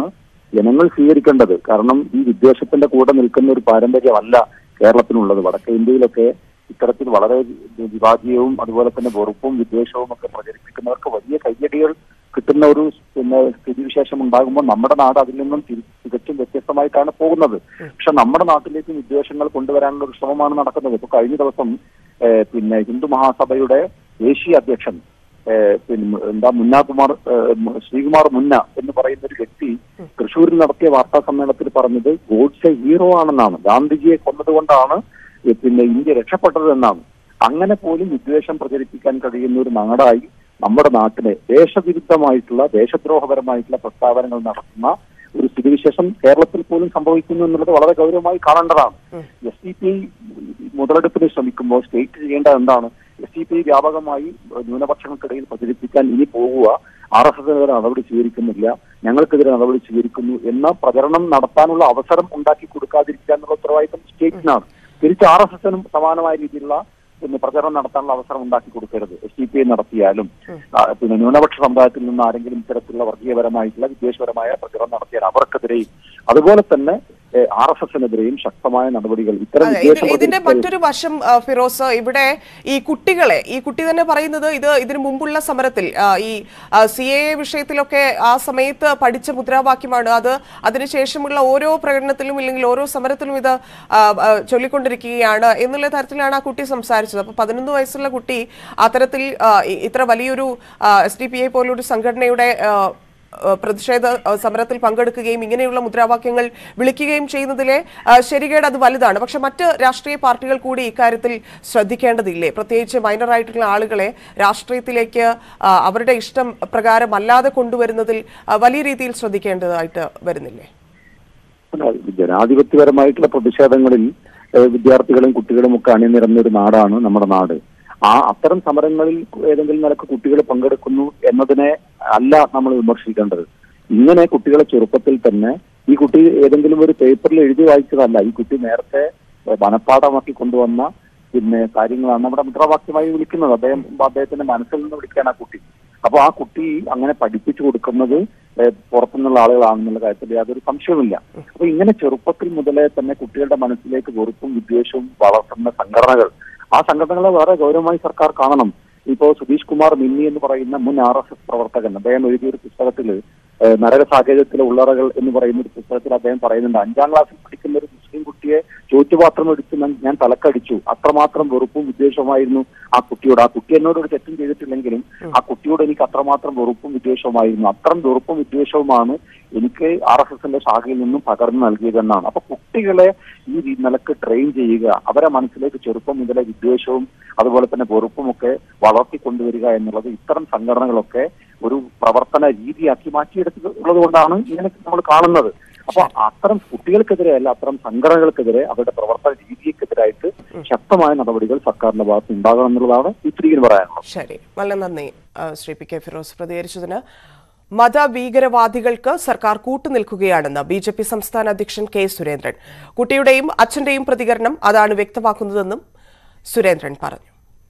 ജനങ്ങൾ സ്വീകരിക്കേണ്ടത് കാരണം ഈ വിദ്വേഷത്തിന്റെ കൂടെ നിൽക്കുന്ന ഒരു പാരമ്പര്യമല്ല കേരളത്തിനുള്ളത് വടക്കേ ഇന്ത്യയിലൊക്കെ ഇത്തരത്തിൽ വളരെ വിഭാഗീയവും അതുപോലെ തന്നെ വെറുപ്പും വിദ്വേഷവും ഒക്കെ പ്രചരിപ്പിക്കുന്നവർക്ക് വലിയ കയ്യടികൾ കിട്ടുന്ന ഒരു പിന്നെ സ്ഥിതിവിശേഷം ഉണ്ടാകുമ്പോൾ നമ്മുടെ നാട് അതിൽ നിന്നും തിരി- തികച്ചും വ്യത്യസ്തമായിട്ടാണ് പോകുന്നത് പക്ഷെ നമ്മുടെ നാട്ടിലേക്ക് വിദ്വേഷങ്ങൾ കൊണ്ടുവരാനുള്ള ഒരു ശ്രമമാണ് നടക്കുന്നത് ഇപ്പൊ കഴിഞ്ഞ ദിവസം ഏഹ്, പിന്നെ ഹിന്ദു മഹാസഭയുടെ ദേശീയ അധ്യക്ഷൻ ഏഹ്, പിന്നെ എന്താ മുന്നാകുമാർ ഏഹ്, ശ്രീകുമാർ മുന്ന എന്ന് പറയുന്ന ഒരു വ്യക്തി തൃശ്ശൂരിൽ നടത്തിയ വാർത്താ സമ്മേളനത്തിൽ പറഞ്ഞത് ഗോഡ്സെ ഹീറോ ആണെന്നാണ് ഗാന്ധിജിയെ കൊന്നതുകൊണ്ടാണ് ഈ പിന്നെ ഇന്ത്യ രക്ഷപ്പെട്ടത് എന്നാണ് അങ്ങനെ പോലും വിദ്വേഷം പ്രചരിപ്പിക്കാൻ കഴിയുന്ന ഒരു നാടായി നമ്മുടെ നാട്ടിലെ ദേശവിരുദ്ധമായിട്ടുള്ള ദേശദ്രോഹപരമായിട്ടുള്ള പ്രസ്താവനകൾ നടത്തുന്ന ഒരു സ്ഥിതിവിശേഷം കേരളത്തിൽ പോലും സംഭവിക്കുന്നു എന്നുള്ളത് വളരെ ഗൗരവമായി കാണേണ്ടതാണ് എസ് ഡി പി മുതലെടുപ്പിന് ശ്രമിക്കുമ്പോൾ സ്റ്റേറ്റ് ചെയ്യേണ്ടത് എന്താണ് എസ് ഡി പി വ്യാപകമായി ന്യൂനപക്ഷങ്ങൾക്കിടയിൽ പ്രചരിപ്പിക്കാൻ ഇനി പോകുക ആർ എസ് എസിനെതിരെ നടപടി സ്വീകരിക്കുന്നില്ല ഞങ്ങൾക്കെതിരെ നടപടി സ്വീകരിക്കുന്നു എന്ന പ്രചരണം നടത്താനുള്ള അവസരം ഉണ്ടാക്കി കൊടുക്കാതിരിക്കുക എന്നുള്ള ഉത്തരവാദിത്തം സ്റ്റേറ്റിനാണ് തിരിച്ച് ആർ എസ് എസിനും സമാനമായ രീതിയിലുള്ള പിന്നെ പ്രചരണം നടത്താനുള്ള അവസരം ഉണ്ടാക്കി കൊടുക്കരുത് എസ് ഡി പി ഐ നടത്തിയാലും ആ, പിന്നെ ന്യൂനപക്ഷ സമുദായത്തിൽ നിന്ന് ആരെങ്കിലും ഇത്തരത്തിലുള്ള വർഗീയപരമായിട്ടുള്ള വിദ്വേഷപരമായ പ്രചരണം നടത്തിയാൽ അവർക്കെതിരെയും അതുപോലെ തന്നെ ആർ എസ് എസിനെതിരെയും ശക്തമായ നടപടികൾ ഇത്തരം അതെ, വിദ്വേഷം ഇതിൽ- ഇതിന്റെ പ്രചരിപ്പിക്കൽ- മറ്റൊരു വശം ആ, ഫിറോസ് ഇവിടെ ഈ കുട്ടികളെ ഈ കുട്ടി തന്നെ പറയുന്നത് ഇത് ഇതിനു മുമ്പുള്ള സമരത്തിൽ ആ, ഈ സി എ വിഷയത്തിലൊക്കെ ആ സമയത്ത് പഠിച്ച മുദ്രാവാക്യമാണ് അത് അതിനുശേഷമുള്ള ഓരോ പ്രകടനത്തിലും ഇല്ലെങ്കിൽ ഓരോ സമരത്തിലും ഇത് ആ, ആ, ചൊല്ലിക്കൊണ്ടിരിക്കുകയാണ് എന്നുള്ള തരത്തിലാണ് ആ കുട്ടി സംസാരിച്ചത് അപ്പൊ പതിനൊന്ന് വയസ്സുള്ള കുട്ടി അത്തരത്തിൽ ആ, ഇ- ഇത്ര വലിയൊരു എസ് ഡി പി ഐ പോലൊരു സംഘടനയുടെ ആ, ഏഹ് പ്രതിഷേധ ഏഹ് സമരത്തിൽ പങ്കെടുക്കുകയും ഇങ്ങനെയുള്ള മുദ്രാവാക്യങ്ങൾ വിളിക്കുകയും ചെയ്യുന്നതിലെ ഏഹ് ശരികേട് അത് വലുതാണ് പക്ഷെ മറ്റ് രാഷ്ട്രീയ പാർട്ടികൾ കൂടി ഇക്കാര്യത്തിൽ ശ്രദ്ധിക്കേണ്ടതില്ലേ പ്രത്യേകിച്ച് മൈനർ ആയിട്ടുള്ള ആളുകളെ രാഷ്ട്രീയത്തിലേക്ക് ആ, അവരുടെ ഇഷ്ടം പ്രകാരം അല്ലാതെ കൊണ്ടുവരുന്നതിൽ ആ, വലിയ രീതിയിൽ ശ്രദ്ധിക്കേണ്ടതായിട്ട് വരുന്നില്ലേ അല്ല, ജനാധിപത്യപരമായിട്ടുള്ള പ്രതിഷേധങ്ങളിൽ ഏഹ്, വിദ്യാർത്ഥികളും കുട്ടികളും ഒക്കെ അണിനിരന്ന ഒരു നാടാണ് നമ്മുടെ നാട് ആ അത്തരം സമരങ്ങളിൽ ഏതെങ്കിലും നിലക്ക് കുട്ടികൾ പങ്കെടുക്കുന്നു എന്നതിനെ അല്ല നമ്മൾ വിമർശിക്കേണ്ടത് ഇങ്ങനെ കുട്ടികളെ ചെറുപ്പത്തിൽ തന്നെ ഈ കുട്ടി ഏതെങ്കിലും ഒരു പേപ്പറിൽ എഴുതി വായിച്ചതല്ല ഈ കുട്ടി നേരത്തെ ഏഹ്, മനഃപ്പാഠമാക്കി കൊണ്ടുവന്ന പിന്നെ കാര്യങ്ങളാണ് നമ്മുടെ മുദ്രാവാക്യമായി വിളിക്കുന്നത് അദ്ദേഹം അദ്ദേഹത്തിന്റെ മനസ്സിൽ നിന്ന് വിളിക്കാൻ ആ കുട്ടി അപ്പൊ ആ കുട്ടി അങ്ങനെ പഠിപ്പിച്ചു കൊടുക്കുന്നത് ഏഹ്, പുറത്തുനിന്നുള്ള ആളുകളാണെന്നുള്ള കാര്യത്തിൽ യാതൊരു സംശയവുമില്ല അപ്പൊ ഇങ്ങനെ ചെറുപ്പത്തിൽ മുതലേ തന്നെ കുട്ടികളുടെ മനസ്സിലേക്ക് വെറുപ്പും വിദ്വേഷവും വളർത്തുന്ന സംഘടനകൾ ആ സംഘടനകളെ വളരെ ഗൗരവമായി സർക്കാർ കാണണം ഇപ്പോ സുധീഷ് കുമാർ മിന്നി എന്ന് പറയുന്ന മുൻ ആർ എസ് എസ് പ്രവർത്തകൻ അദ്ദേഹം എഴുതിയൊരു പുസ്തകത്തിൽ നരക സാഹചര്യത്തിലെ ഉള്ളറകൾ എന്ന് പറയുന്ന ഒരു പുസ്തകത്തിൽ അദ്ദേഹം പറയുന്നുണ്ട് അഞ്ചാം ക്ലാസ്സിൽ പഠിക്കുന്ന ഒരു മുസ്ലിം കുട്ടിയെ ചോറ്റുപാത്രം എടുത്ത് ഞാൻ- ഞാൻ തലക്കടിച്ചു അത്രമാത്രം വെറുപ്പും വിദ്വേഷവുമായിരുന്നു ആ കുട്ടിയോട് ആ കുട്ടി എന്നോട് ഒരു തെറ്റും ചെയ്തിട്ടില്ലെങ്കിലും ആ കുട്ടിയോട് എനിക്ക് അത്രമാത്രം വെറുപ്പും വിദ്വേഷവുമായിരുന്നു അത്രയും വെറുപ്പും വിദ്വേഷവുമാണ് എനിക്ക് ആർ എസ് എസിന്റെ ശാഖയിൽ നിന്നും പകർന്നു നൽകിയതെന്നാണ് അപ്പൊ കുട്ടികളെ ഈ രീ- നിലക്ക് ട്രെയിൻ ചെയ്യുക അവരെ മനസ്സിലേക്ക് ചെറുപ്പം മുതലേ വിദ്വേഷവും അതുപോലെ തന്നെ വെറുപ്പും ഒക്കെ വളർത്തിക്കൊണ്ടുവരിക എന്നുള്ളത് ഇത്തരം സംഘടനകളൊക്കെ ഒരു പ്രവർത്തന രീതിയാക്കി മാറ്റിയെടുത്തിട്ടുള്ളത് കൊണ്ടാണ് ഇങ്ങനെ നമ്മൾ കാണുന്നത് അപ്പൊ അത്തരം കുട്ടികൾക്കെതിരെ അല്ല അത്തരം സംഘടനകൾക്കെതിരെ അവരുടെ പ്രവർത്തന രീതിക്കെതിരായിട്ട് ശക്തമായ നടപടികൾ സർക്കാരിന്റെ ഭാഗത്ത് ഉണ്ടാകണം എന്നുള്ളതാണ് ഈ സ്ത്രീകൾ പറയാനുള്ളത് ശരി വളരെ നന്ദി ആ, ശ്രീ പി കെ ഫിറോസ് പ്രതികരിച്ചതിന് മതഭീകരവാദികൾക്ക് സർക്കാർ കൂട്ടുനിൽക്കുകയാണെന്ന് ബി ജെ പി സംസ്ഥാന അധ്യക്ഷൻ കെ സുരേന്ദ്രൻ കുട്ടിയുടെയും അച്ഛന്റെയും പ്രതികരണം അതാണ് വ്യക്തമാക്കുന്നതെന്നും സുരേന്ദ്രൻ പറഞ്ഞു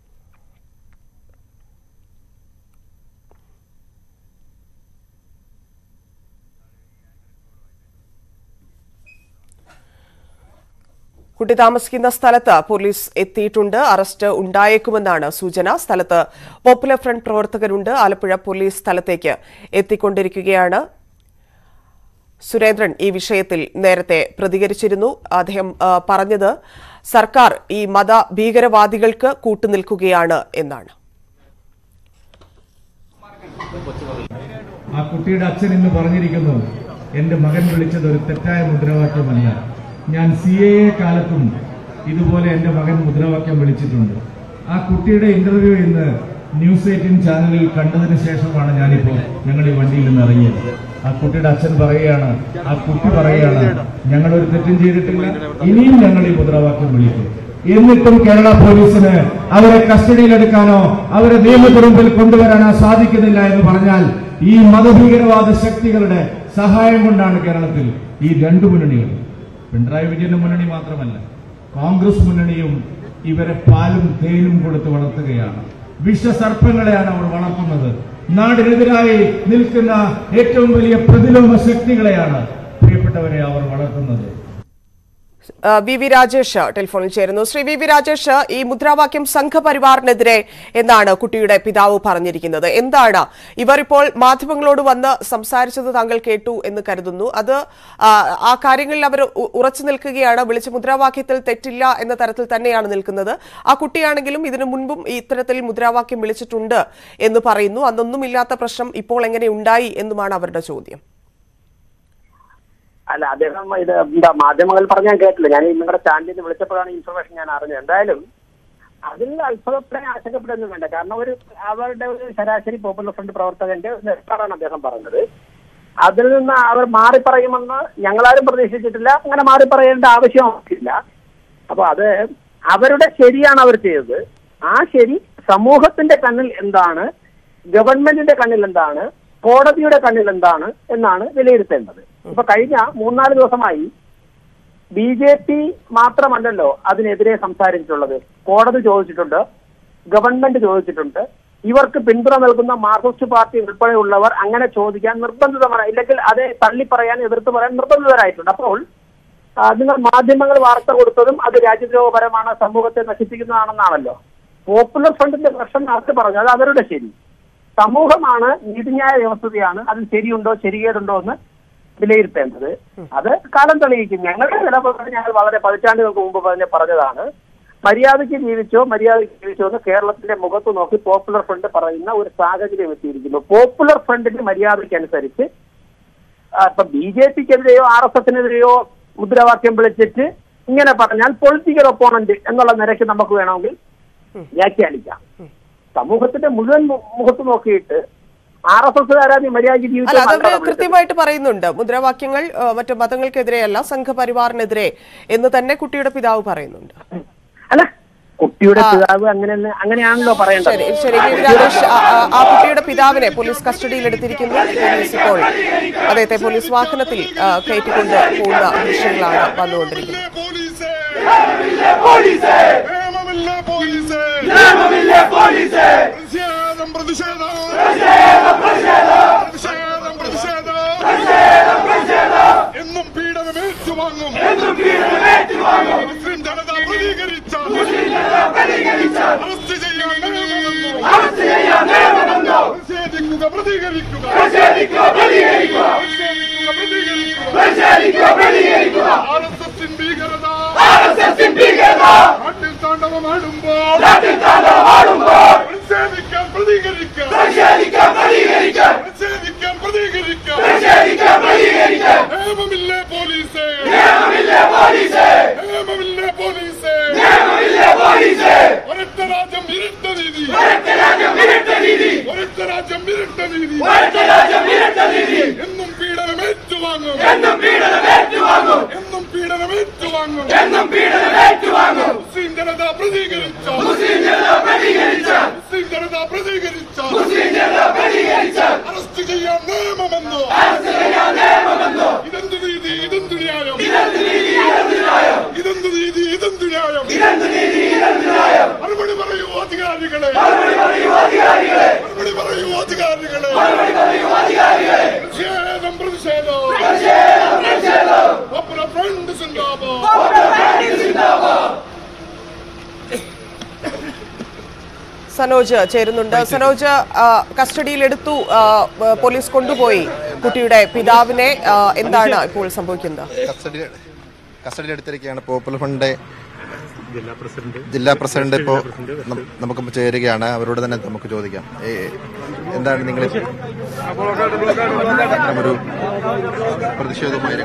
കുട്ടി താമസിക്കുന്ന സ്ഥലത്ത് പോലീസ് എത്തിയിട്ടുണ്ട് അറസ്റ്റ് ഉണ്ടായേക്കുമെന്നാണ് സൂചന സ്ഥലത്ത് പോപ്പുലർ ഫ്രണ്ട് പ്രവർത്തകരുണ്ട് ആലപ്പുഴ പോലീസ് സ്ഥലത്തേക്ക് എത്തിക്കൊണ്ടിരിക്കുകയാണ് സുരേന്ദ്രൻ ഈ വിഷയത്തിൽ നേരത്തെ പ്രതികരിച്ചിരുന്നു അദ്ദേഹം ആ, പറഞ്ഞത് സർക്കാർ ഈ മത ഭീകരവാദികൾക്ക് കൂട്ടുനിൽക്കുകയാണ് എന്നാണ് ആ കുട്ടിയുടെ അച്ഛൻ ഇന്ന് പറഞ്ഞിരിക്കുന്നു എന്റെ മകൻ വിളിച്ചത് ഒരു തെറ്റായ മുദ്രാവാക്യമല്ല ഞാൻ സി എ എ കാലത്തും ഇതുപോലെ എന്റെ മകൻ മുദ്രാവാക്യം വിളിച്ചിട്ടുണ്ട് ആ കുട്ടിയുടെ ഇന്റർവ്യൂ ഇന്ന് ന്യൂസ് എയ്റ്റീൻ ചാനലിൽ കണ്ടതിന് ശേഷമാണ് ഞാനിപ്പോൾ ഞങ്ങൾ ഈ വണ്ടിയിൽ നിന്ന് ഇറങ്ങിയത് ആ കുട്ടിയുടെ അച്ഛൻ പറയുകയാണ് ആ കുട്ടി പറയുകയാണ് ഞങ്ങൾ ഒരു തെറ്റും ചെയ്തിട്ടില്ല ഇനിയും ഞങ്ങൾ ഈ മുദ്രാവാക്യം വിളിക്കും എന്നിട്ടും കേരള പോലീസിന് അവരെ കസ്റ്റഡിയിലെടുക്കാനോ അവരെ നിയമത്തിന് മുമ്പിൽ കൊണ്ടുവരാനോ സാധിക്കുന്നില്ല എന്ന് പറഞ്ഞാൽ ഈ മതഭീകരവാദ ശക്തികളുടെ സഹായം കൊണ്ടാണ് കേരളത്തിൽ ഈ രണ്ടു മുന്നണികൾ പിണറായി വിജയന്റെ മുന്നണി മാത്രമല്ല കോൺഗ്രസ് മുന്നണിയും ഇവരെ പാലും തേനും കൊടുത്ത് വളർത്തുകയാണ് വിഷസർപ്പങ്ങളെയാണ് അവർ വളർത്തുന്നത് നാടിനെതിരായി നിൽക്കുന്ന ഏറ്റവും വലിയ പ്രതിലോമ ശക്തികളെയാണ് പാവപ്പെട്ടവരെ അവർ വളർത്തുന്നത് ആ, വി വി രാജേഷ് ടെലിഫോണിൽ ചേരുന്നു ശ്രീ വി വി രാജേഷ് ഈ മുദ്രാവാക്യം സംഘപരിവാറിനെതിരെ എന്നാണ് കുട്ടിയുടെ പിതാവ് പറഞ്ഞിരിക്കുന്നത് എന്താണ് ഇവർ ഇപ്പോൾ മാധ്യമങ്ങളോട് വന്ന് സംസാരിച്ചത് താങ്കൾ കേട്ടു എന്ന് കരുതുന്നു അത് ആ, ആ കാര്യങ്ങളിൽ അവർ ഉ- ഉറച്ചു നിൽക്കുകയാണ് വിളിച്ച മുദ്രാവാക്യത്തിൽ തെറ്റില്ല എന്ന തരത്തിൽ തന്നെയാണ് നിൽക്കുന്നത് ആ കുട്ടിയാണെങ്കിലും ഇതിനു മുൻപും ഈ ഇത്തരത്തിൽ മുദ്രാവാക്യം വിളിച്ചിട്ടുണ്ട് എന്ന് പറയുന്നു അന്നൊന്നും ഇല്ലാത്ത പ്രശ്നം ഇപ്പോൾ എങ്ങനെ ഉണ്ടായി എന്നുമാണ് അവരുടെ ചോദ്യം അല്ല അദ്ദേഹം ഇത് എന്താ മാധ്യമങ്ങൾ പറഞ്ഞ് ഞാൻ കേട്ടില്ല ഞാൻ നിങ്ങളുടെ ചാനലിൽ നിന്ന് വിളിച്ചപ്പോഴാണ് ഇൻഫർമേഷൻ ഞാൻ അറിഞ്ഞത് എന്തായാലും അതിൽ അത്ഭുതപ്പെടാൻ ആശങ്കപ്പെടുന്നു വേണ്ട കാരണം ഒരു അവരുടെ ഒരു ശരാശരി പോപ്പുലർ ഫ്രണ്ട് പ്രവർത്തകന്റെ ഒരു നിലപാടാണ് അദ്ദേഹം പറഞ്ഞത് അതിൽ നിന്ന് അവർ മാറി പറയുമെന്ന് ഞങ്ങളാരും പ്രതീക്ഷിച്ചിട്ടില്ല അങ്ങനെ മാറി പറയേണ്ട ആവശ്യമില്ല അപ്പൊ അത് അവരുടെ ശരിയാണ് അവർ ചെയ്തത് ആ ശരി സമൂഹത്തിന്റെ കണ്ണിൽ എന്താണ് ഗവൺമെന്റിന്റെ കണ്ണിൽ എന്താണ് കോടതിയുടെ കണ്ണിൽ എന്താണ് എന്നാണ് വിലയിരുത്തേണ്ടത് ഇപ്പൊ കഴിഞ്ഞ മൂന്നാല് ദിവസമായി ബി ജെ പി മാത്രമല്ലല്ലോ അതിനെതിരെ സംസാരിച്ചിട്ടുള്ളത് കോടതി ചോദിച്ചിട്ടുണ്ട് ഗവൺമെന്റ് ചോദിച്ചിട്ടുണ്ട് ഇവർക്ക് പിന്തുണ നൽകുന്ന മാർക്സിസ്റ്റ് പാർട്ടി ഉൾപ്പെടെയുള്ളവർ അങ്ങനെ ചോദിക്കാൻ നിർബന്ധിതമാണ് ഇല്ലെങ്കിൽ അത് തള്ളി പറയാൻ എതിർത്ത് പറയാൻ നിർബന്ധിതരായിട്ടുണ്ട് അപ്പോൾ ആ, നിങ്ങൾ മാധ്യമങ്ങൾ വാർത്ത കൊടുത്തതും അത് രാജ്യദ്രോഹപരമാണ് സമൂഹത്തെ നശിപ്പിക്കുന്നതാണെന്നാണല്ലോ പോപ്പുലർ ഫ്രണ്ടിന്റെ പ്രശ്നം അവർ പറഞ്ഞു അത് അവരുടെ ശരി സമൂഹമാണ് നീതിന്യായ വ്യവസ്ഥതയാണ് അതിൽ ശരിയുണ്ടോ ശരികേടുണ്ടോ എന്ന് വിലയിരുത്തേണ്ടത് അത് കാലം തെളിയിക്കും ഞങ്ങളുടെ നിലപാട് ഞങ്ങൾ വളരെ പതിറ്റാണ്ടുകൾക്ക് മുമ്പ് തന്നെ പറഞ്ഞതാണ് മര്യാദയ്ക്ക് ജീവിച്ചോ മര്യാദയ്ക്ക് ജീവിച്ചോ എന്ന് കേരളത്തിന്റെ മുഖത്ത് നോക്കി പോപ്പുലർ ഫ്രണ്ട് പറയുന്ന ഒരു സാഹചര്യം എത്തിയിരിക്കുന്നു പോപ്പുലർ ഫ്രണ്ടിന്റെ മര്യാദയ്ക്കനുസരിച്ച് ആ, ഇപ്പൊ ബി ജെ പിക്കെതിരെയോ ആർ എസ് എസിനെതിരെയോ മുദ്രാവാക്യം വിളിച്ചിട്ട് ഇങ്ങനെ പറഞ്ഞാൽ പൊളിറ്റിക്കൽ ഒപ്പോണന്റ് എന്നുള്ള നിരക്ക് നമുക്ക് വേണമെങ്കിൽ വ്യാഖ്യാനിക്കാം സമൂഹത്തിന്റെ മുഴുവൻ മു- മുഖത്ത് നോക്കിയിട്ട് ആർ എസ് എസ് ആരാധി മര്യാദയ്ക്ക് അല്ല ജീവിച്ചാൽ അതവര് നല്ലതാണ് വിളിച്ചത്. കൃത്യമായിട്ട് പറയുന്നുണ്ട് മുദ്രാവാക്യങ്ങൾ ആ, മറ്റു മതങ്ങൾക്കെതിരെയല്ല സംഘപരിവാറിനെതിരെ എന്ന് തന്നെ കുട്ടിയുടെ പിതാവ് പറയുന്നുണ്ട് അല്ല കുട്ടിയുടെ പിതാവ് അങ്ങനെ അങ്ങനെയാണല്ലോ പറയേണ്ടത് ശരി ശരി വി. രാജേഷ് ആ, ആ, ആ കുട്ടിയുടെ പിതാവിനെ പോലീസ് കസ്റ്റഡിയിൽ എടുത്തിരിക്കുന്നു പോലീസ് ഇപ്പോൾ അദ്ദേഹത്തെ പോലീസ് വാഹനത്തിൽ ആ, കയറ്റിക്കൊണ്ട് പോകുന്ന ദൃശ്യങ്ങളാണ് വന്നുകൊണ്ടിരിക്കുന്നത് പ്രതിഷേധം പ്രതിഷേധം പ്രതിഷേധം പ്രതിഷേധം എന്നും പീഡനം ഏറ്റുവാങ്ങും മുസ്ലിം ജനത പ്രതികരിച്ച അറസ്റ്റ് ചെയ്യാൻ നിയമമെന്നോ? പ്രതിഷേധിക്കുക പ്രതികരിക്കുക പ്രതികരിക്കുക പ്രതികരിക്കുക ആർഎസ്എസിൻ ഭീകരത നാട്ടിൽ താണ്ഡവമാടുമ്പോൾ പ്രതിഷേധിക്കാൻ പ്രതികരിക്കാം പ്രതിഷേധിക്കാൻ പ്രതികരിക്കാം നിയമമില്ലേ പോലീസേ നിയമമില്ലേ പോലീസേ ഒരൊറ്റ രാജ്യം ഇരട്ട നീതി ഒരൊറ്റ രാജ്യം ഇരട്ട നീതി എന്നും പീഡനം ഏറ്റുവാങ്ങും എന്നും പീഡനം ഏറ്റുവാങ്ങും എന്നും പീഡനം ഏറ്റുവാങ്ങും എന്നും പീഡനം ഏറ്റുവാങ്ങും മുസ്ലിം ജനത പ്രതികരിച്ച മുസ്ലിം ജനത പ്രതികരിച്ച മുസ്ലിം ജനത പ്രതികരിച്ച മുസ്ലിം ജനത പ്രതികരിച്ച അറസ്റ്റ് ചെയ്യാൻ നിയമമെന്നോ അറസ്റ്റ് ചെയ്യാൻ നിയമമെന്നോ ഇതെന്ത് നീതി ഇതെന്ത് ന്യായം ഇതെന്ത് നീതി ഇതെന്ത് ന്യായം ഇതെന്ത് നീതി ഇതെന്ത് ന്യായം ഇതെന്ത് നീതി ഇതെന്ത് ന്യായം മറുപടി പറയൂ അധികാരികളെ മറുപടി പറയൂ അധികാരികളെ മറുപടി പറയൂ അധികാരികളെ മറുപടി പറയൂ അധികാരികളെ പ്രതിഷേധം പ്രതിഷേധം പ്രതിഷേധം പ്രതിഷേധം ഒപ്പന ഫ്രണ്ട് സിന്ദാബാദ് ഒപ്പന ഫ്രണ്ട് സിന്ദാബാദ് സനോജ് ചേരുന്നുണ്ട് സനോജ് ആ, കസ്റ്റഡിയിലെടുത്തു ആ, പോലീസ് കൊണ്ടുപോയി കുട്ടിയുടെ പിതാവിനെ ആ, എന്താണ് ഇപ്പോൾ സംഭവിക്കുന്നത് കസ്റ്റഡി കസ്റ്റഡിയിൽ എടുത്തിരിക്കുകയാണ് പോപ്പുലർ ഫണ്ട് ജില്ലാ പ്രസിഡന്റ് ഇപ്പോൾ നമുക്ക് ചേരുകയാണ് അവരോട് തന്നെ നമുക്ക് ചോദിക്കാം ഏ, എന്താണ് നിങ്ങൾ ഒരു പ്രതിഷേധവുമായി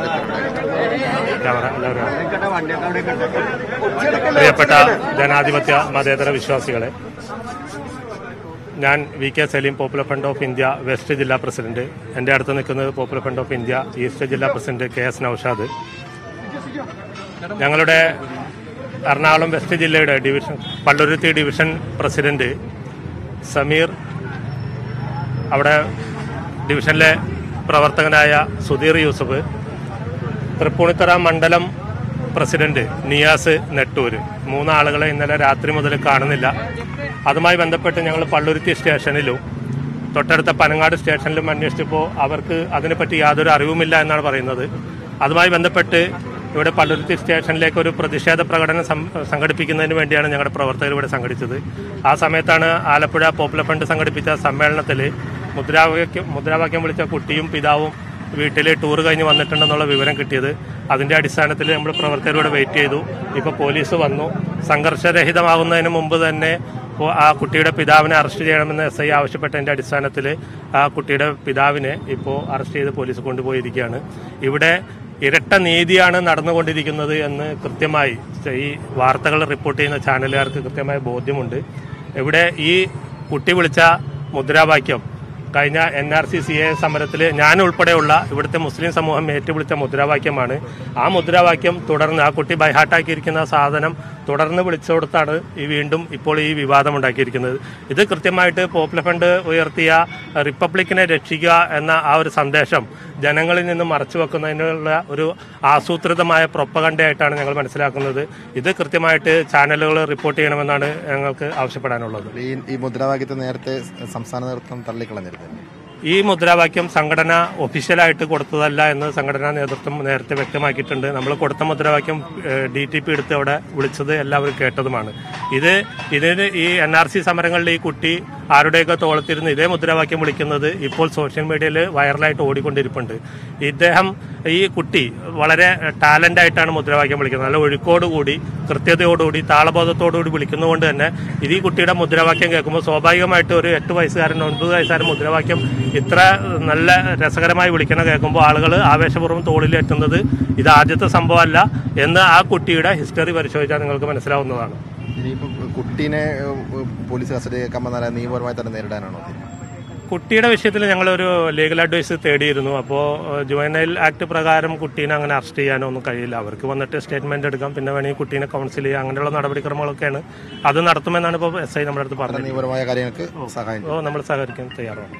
പ്രിയപ്പെട്ട ജനാധിപത്യ മതേതര വിശ്വാസികളെ ഞാൻ V K Saleem popular front of India west ജില്ലാ പ്രസിഡന്റ് എൻ്റെ അടുത്ത് നിൽക്കുന്നത് popular front of India east ജില്ലാ പ്രസിഡന്റ് കെ എസ് നൌഷാദ് ഞങ്ങളുടെ എറണാകുളം വെസ്റ്റ് ജില്ലയുടെ division Palluruthy division president Sameer അവിടെ ഡിവിഷനിലെ പ്രവർത്തകനായ സുധീർ യൂസഫ് തൃപ്പൂണിത്തറ മണ്ഡലം പ്രസിഡന്റ് നിയാസ് നെട്ടൂര് മൂന്നാളുകളെ ഇന്നലെ രാത്രി മുതൽ കാണുന്നില്ല അതുമായി ബന്ധപ്പെട്ട് ഞങ്ങൾ പള്ളുരുത്തി സ്റ്റേഷനിലും തൊട്ടടുത്ത പനങ്ങാട് സ്റ്റേഷനിലും അന്വേഷിച്ചപ്പോൾ അവർക്ക് അതിനെപ്പറ്റി യാതൊരു അറിവുമില്ല എന്നാണ് പറയുന്നത് അതുമായി ബന്ധപ്പെട്ട് ഇവിടെ പള്ളുരുത്തി സ്റ്റേഷനിലേക്ക് ഒരു പ്രതിഷേധ പ്രകടനം സം- സംഘടിപ്പിക്കുന്നതിന് വേണ്ടിയാണ് ഞങ്ങളുടെ പ്രവർത്തകർ ഇവിടെ സംഘടിച്ചത് ആ സമയത്താണ് ആലപ്പുഴ പോപ്പുലർ ഫണ്ട് സംഘടിപ്പിച്ച സമ്മേളനത്തിൽ മുദ്രാവാക്യം മുദ്രാവാക്യം വിളിച്ച കുട്ടിയും പിതാവും വീട്ടിൽ ടൂർ കഴിഞ്ഞ് വന്നിട്ടുണ്ടെന്നുള്ള വിവരം കിട്ടിയത് അതിന്റെ അടിസ്ഥാനത്തിൽ നമ്മൾ പ്രവർത്തകരോട് വെയിറ്റ് ചെയ്തു ഇപ്പോൾ പോലീസ് വന്നു സംഘർഷരഹിതമാകുന്നതിന് മുമ്പ് തന്നെ ഇപ്പോൾ ആ കുട്ടിയുടെ പിതാവിനെ അറസ്റ്റ് ചെയ്യണമെന്ന് എസ് ഐ ആവശ്യപ്പെട്ടതിന്റെ അടിസ്ഥാനത്തിൽ ആ കുട്ടിയുടെ പിതാവിനെ ഇപ്പോൾ അറസ്റ്റ് ചെയ്ത് പോലീസ് കൊണ്ടുപോയിരിക്കുകയാണ് ഇവിടെ ഇരട്ട നീതിയാണ് നടന്നുകൊണ്ടിരിക്കുന്നത് എന്ന് കൃത്യമായി ഈ വാർത്തകൾ റിപ്പോർട്ട് ചെയ്യുന്ന ചാനലുകാർക്ക് കൃത്യമായ ബോധ്യമുണ്ട് ഇവിടെ ഈ കുട്ടി വിളിച്ച മുദ്രാവാക്യം കഴിഞ്ഞ N R C C A സമരത്തിൽ ഞാൻ ഉൾപ്പെടെയുള്ള ഇവിടുത്തെ മുസ്ലിം സമൂഹം ഏറ്റുവിളിച്ച മുദ്രാവാക്യമാണ് ആ മുദ്രാവാക്യം തുടർന്ന് ആ കുട്ടി ബൈഹാട്ടാക്കിയിരിക്കുന്ന സാധനം തുടർന്ന് വിളിച്ചുകൊടുത്താണ് ഈ വീണ്ടും ഇപ്പോൾ ഈ വിവാദം ഉണ്ടാക്കിയിരിക്കുന്നത് ഇത് കൃത്യമായിട്ട് പോപ്പുലർ ഫണ്ട് ഉയർത്തിയ റിപ്പബ്ലിക്കിനെ രക്ഷിക്കുക എന്ന ആ ഒരു സന്ദേശം ജനങ്ങളിൽ നിന്ന് മറച്ചു വെക്കുന്നതിനുള്ള ഒരു ആസൂത്രിതമായ പ്രൊപ്പകണ്ടയായിട്ടാണ് ഞങ്ങൾ മനസ്സിലാക്കുന്നത് ഇത് കൃത്യമായിട്ട് ചാനലുകൾ റിപ്പോർട്ട് ചെയ്യണമെന്നാണ് ഞങ്ങൾക്ക് ആവശ്യപ്പെടാനുള്ളത് ഈ ഈ മുദ്രാവാക്യത്തെ നേരത്തെ സംസ്ഥാന നേതൃത്വം തള്ളിക്കളഞ്ഞിരുന്നു ഈ മുദ്രാവാക്യം സംഘടന ഒഫീഷ്യലായിട്ട് കൊടുത്തതല്ല എന്ന് സംഘടനാ നേതൃത്വം നേരത്തെ വ്യക്തമാക്കിയിട്ടുണ്ട് നമ്മൾ കൊടുത്ത മുദ്രാവാക്യം ഡി ടി പി എടുത്ത് അവിടെ വിളിച്ചത് എല്ലാവരും കേട്ടതുമാണ് ഇത് ഇതിന് ഈ എൻ ആർ സി സമരങ്ങളിൽ ഈ കുട്ടി ആരുടെയൊക്കെ തോളത്തിരുന്ന് ഇതേ മുദ്രാവാക്യം വിളിക്കുന്നത് ഇപ്പോൾ സോഷ്യൽ മീഡിയയിൽ വൈറലായിട്ട് ഓടിക്കൊണ്ടിരിപ്പുണ്ട് ഇദ്ദേഹം ഈ കുട്ടി വളരെ ടാലന്റ് ആയിട്ടാണ് മുദ്രാവാക്യം വിളിക്കുന്നത് നല്ല ഒഴുക്കോടുകൂടി കൃത്യതയോടുകൂടി താളബോധത്തോടുകൂടി വിളിക്കുന്നതുകൊണ്ട് തന്നെ ഇത് ഈ കുട്ടിയുടെ മുദ്രാവാക്യം കേൾക്കുമ്പോൾ സ്വാഭാവികമായിട്ട് ഒരു എട്ട് വയസ്സുകാരൻ ഒൻപത് വയസ്സുകാരൻ മുദ്രാവാക്യം ഇത്ര നല്ല രസകരമായി വിളിക്കണ കേൾക്കുമ്പോൾ ആളുകൾ ആവേശപൂർവ്വം തോളിലെത്തുന്നത് ഇത് ആദ്യത്തെ സംഭവമല്ല എന്ന് ആ കുട്ടിയുടെ ഹിസ്റ്ററി പരിശോധിച്ചാൽ നിങ്ങൾക്ക് മനസ്സിലാവുന്നതാണ് ഇനിയിപ്പോൾ കുട്ടീനെ ഏഹ്, പോലീസ് കസ്റ്റഡി കേൾക്കാൻ വന്നാൽ നിയമപരമായി തന്നെ നേരിടാനാണോ തീരുമാനം? കുട്ടിയുടെ വിഷയത്തിൽ ഞങ്ങളൊരു ലീഗൽ അഡ്വൈസ് തേടിയിരുന്നു അപ്പോൾ ജുവനൈൽ ആക്ട് പ്രകാരം കുട്ടീനെ അങ്ങനെ അറസ്റ്റ് ചെയ്യാനോ ഒന്നും കഴിയില്ല അവർക്ക് വന്നിട്ട് സ്റ്റേറ്റ്മെന്റ് എടുക്കാം പിന്നെ വേണമെങ്കിൽ കുട്ടീനെ കൗൺസിൽ ചെയ്യാം അങ്ങനെയുള്ള നടപടിക്രമങ്ങളൊക്കെയാണ് അത് നടത്തുമെന്നാണ് ഇപ്പോൾ എസ് ഐ നമ്മുടെ അടുത്ത് പറഞ്ഞത് നിയമപരമായ കാര്യങ്ങൾക്ക് സഹായം ഓ നമ്മൾ സഹകരിക്കാൻ തയ്യാറാണ്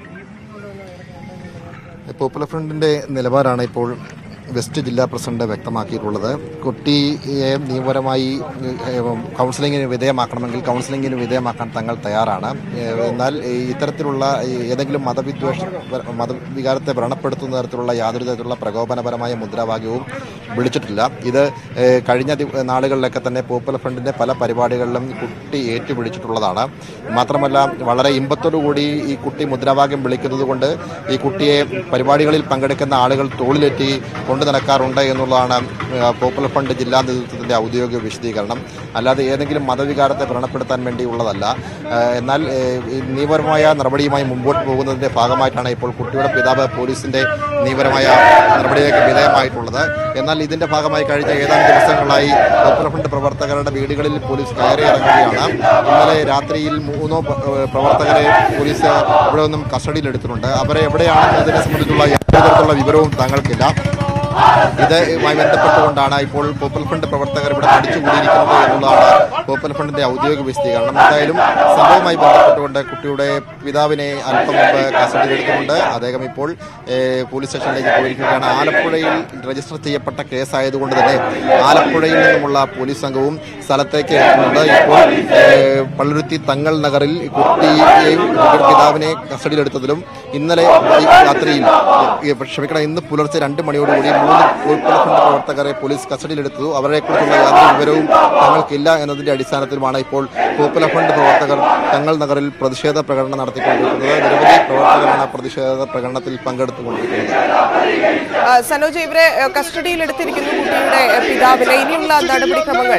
പോപ്പുലർ ഫ്രണ്ടിന്റെ നിലപാടാണ് ഇപ്പോൾ വെസ്റ്റ് ജില്ലാ പ്രസിഡന്റ് വ്യക്തമാക്കിയിട്ടുള്ളത് കുട്ടിയെ നിയമപരമായി ഏഹ്, കൗൺസിലിങ്ങിന് വിധേയമാക്കണമെങ്കിൽ കൗൺസിലിങ്ങിന് വിധേയമാക്കാൻ തങ്ങൾ തയ്യാറാണ് ഏഹ്, എന്നാൽ ഈ ഇത്തരത്തിലുള്ള ഈ ഏതെങ്കിലും മതവിദ്വേഷ മതവികാരത്തെ വ്രണപ്പെടുത്തുന്ന തരത്തിലുള്ള യാതൊരു തരത്തിലുള്ള പ്രകോപനപരമായ മുദ്രാവാക്യവും വിളിച്ചിട്ടില്ല ഇത് ഏഹ്, കഴിഞ്ഞ ദി- നാളുകളിലൊക്കെ തന്നെ പോപ്പുലർ ഫ്രണ്ടിന്റെ പല പരിപാടികളിലും കുട്ടി ഏറ്റുപിടിച്ചിട്ടുള്ളതാണ് മാത്രമല്ല വളരെ ഇമ്പത്തോടുകൂടി ഈ കുട്ടി മുദ്രാവാക്യം വിളിക്കുന്നത് കൊണ്ട് ഈ കുട്ടിയെ പരിപാടികളിൽ പങ്കെടുക്കുന്ന ആളുകൾ തോളിലെത്തി കൊണ്ടു നടക്കാറുണ്ട് എന്നുള്ളതാണ് ആ, പോപ്പുലർ ഫണ്ട് ജില്ലാ നേതൃത്വത്തിന്റെ ഔദ്യോഗിക വിശദീകരണം അല്ലാതെ ഏതെങ്കിലും മതവികാരത്തെ വ്രണപ്പെടുത്താൻ വേണ്ടിയുള്ളതല്ല ആ, എന്നാൽ ഏ, ഈ നിയമപരമായ നടപടിയുമായി മുമ്പോട്ട് പോകുന്നതിന്റെ ഭാഗമായിട്ടാണ് ഇപ്പോൾ കുട്ടിയുടെ പിതാവ് പോലീസിന്റെ നിയമപരമായ നടപടിയിലേക്ക് വിധേയമായിട്ടുള്ളത് എന്നാൽ ഇതിന്റെ ഭാഗമായി കഴിഞ്ഞ ഏതാനും ദിവസങ്ങളായി പോപ്പുലർ ഫണ്ട് പ്രവർത്തകരുടെ വീടുകളിൽ പോലീസ് കയറി ഇറങ്ങുകയാണ് ഇന്നലെ രാത്രിയിൽ മൂന്നോ പ- ഏഹ് പ്രവർത്തകരെ പോലീസ് ഇവിടെ നിന്നും കസ്റ്റഡിയിലെടുത്തിട്ടുണ്ട് അവരെ എവിടെയാണെന്നതിനെ സംബന്ധിച്ചുള്ള യാതൊരു തരത്തിലുള്ള വിവരവും താങ്കൾക്കില്ല ഇതുമായി ബന്ധപ്പെട്ടുകൊണ്ടാണ് ഇപ്പോൾ പോപ്പുലർ ഫണ്ട് പ്രവർത്തകർ ഇവിടെ തടിച്ചുകൂടിയിരിക്കുന്നത് എന്നുള്ളതാണ് പോപ്പുലർ ഫണ്ടിന്റെ ഔദ്യോഗിക വിശദീകരണം എന്തായാലും സംഭവവുമായി ബന്ധപ്പെട്ടുകൊണ്ട് കുട്ടിയുടെ പിതാവിനെ അല്പം മുമ്പ് കസ്റ്റഡിയിലെടുത്തുകൊണ്ട് അദ്ദേഹം ഇപ്പോൾ ഏഹ്, പോലീസ് സ്റ്റേഷനിലേക്ക് പോയിരിക്കുകയാണ് ആലപ്പുഴയിൽ രജിസ്റ്റർ ചെയ്യപ്പെട്ട കേസായതുകൊണ്ട് തന്നെ ആലപ്പുഴയിൽ നിന്നുമുള്ള പോലീസ് സംഘവും സ്ഥലത്തേക്ക് എത്തുന്നുണ്ട് ഇപ്പോൾ ഏഹ്, പള്ളുരുത്തി തങ്ങൾ നഗറിൽ കുട്ടിയെയും കുട്ടിയുടെ പിതാവിനെ കസ്റ്റഡിയിലെടുത്തതിലും ഇന്നലെ ഈ രാത്രിയിൽ ഏഹ്, ക്ഷമിക്കണം ഇന്ന് പുലർച്ചെ രണ്ട് മണിയോടുകൂടി മൂന്ന് പോപ്പുലർ ഫണ്ട് പ്രവർത്തകരെ പോലീസ് കസ്റ്റഡിയിലെടുത്തു അവരെക്കുറിച്ചുള്ള യാതൊരു വിവരവും തങ്ങൾക്കില്ല എന്നതിന്റെ അടിസ്ഥാനത്തിലുമാണ് ഇപ്പോൾ പോപ്പുലർ ഫണ്ട് പ്രവർത്തകർ തങ്ങൾ നഗറിൽ പ്രതിഷേധ പ്രകടനം നടത്തിക്കൊണ്ടിരിക്കുന്നത് നിരവധി പ്രവർത്തകരാണ് പ്രതിഷേധ പ്രകടനത്തിൽ പങ്കെടുത്തുകൊണ്ടിരിക്കുന്നത് ആ, സനോജ് ഇവരെ ഏ, കസ്റ്റഡിയിൽ എടുത്തിരിക്കുന്നു കുട്ടിയുടെ ഏ, പിതാവിനെ ഇനിയുള്ള നടപടിക്രമങ്ങൾ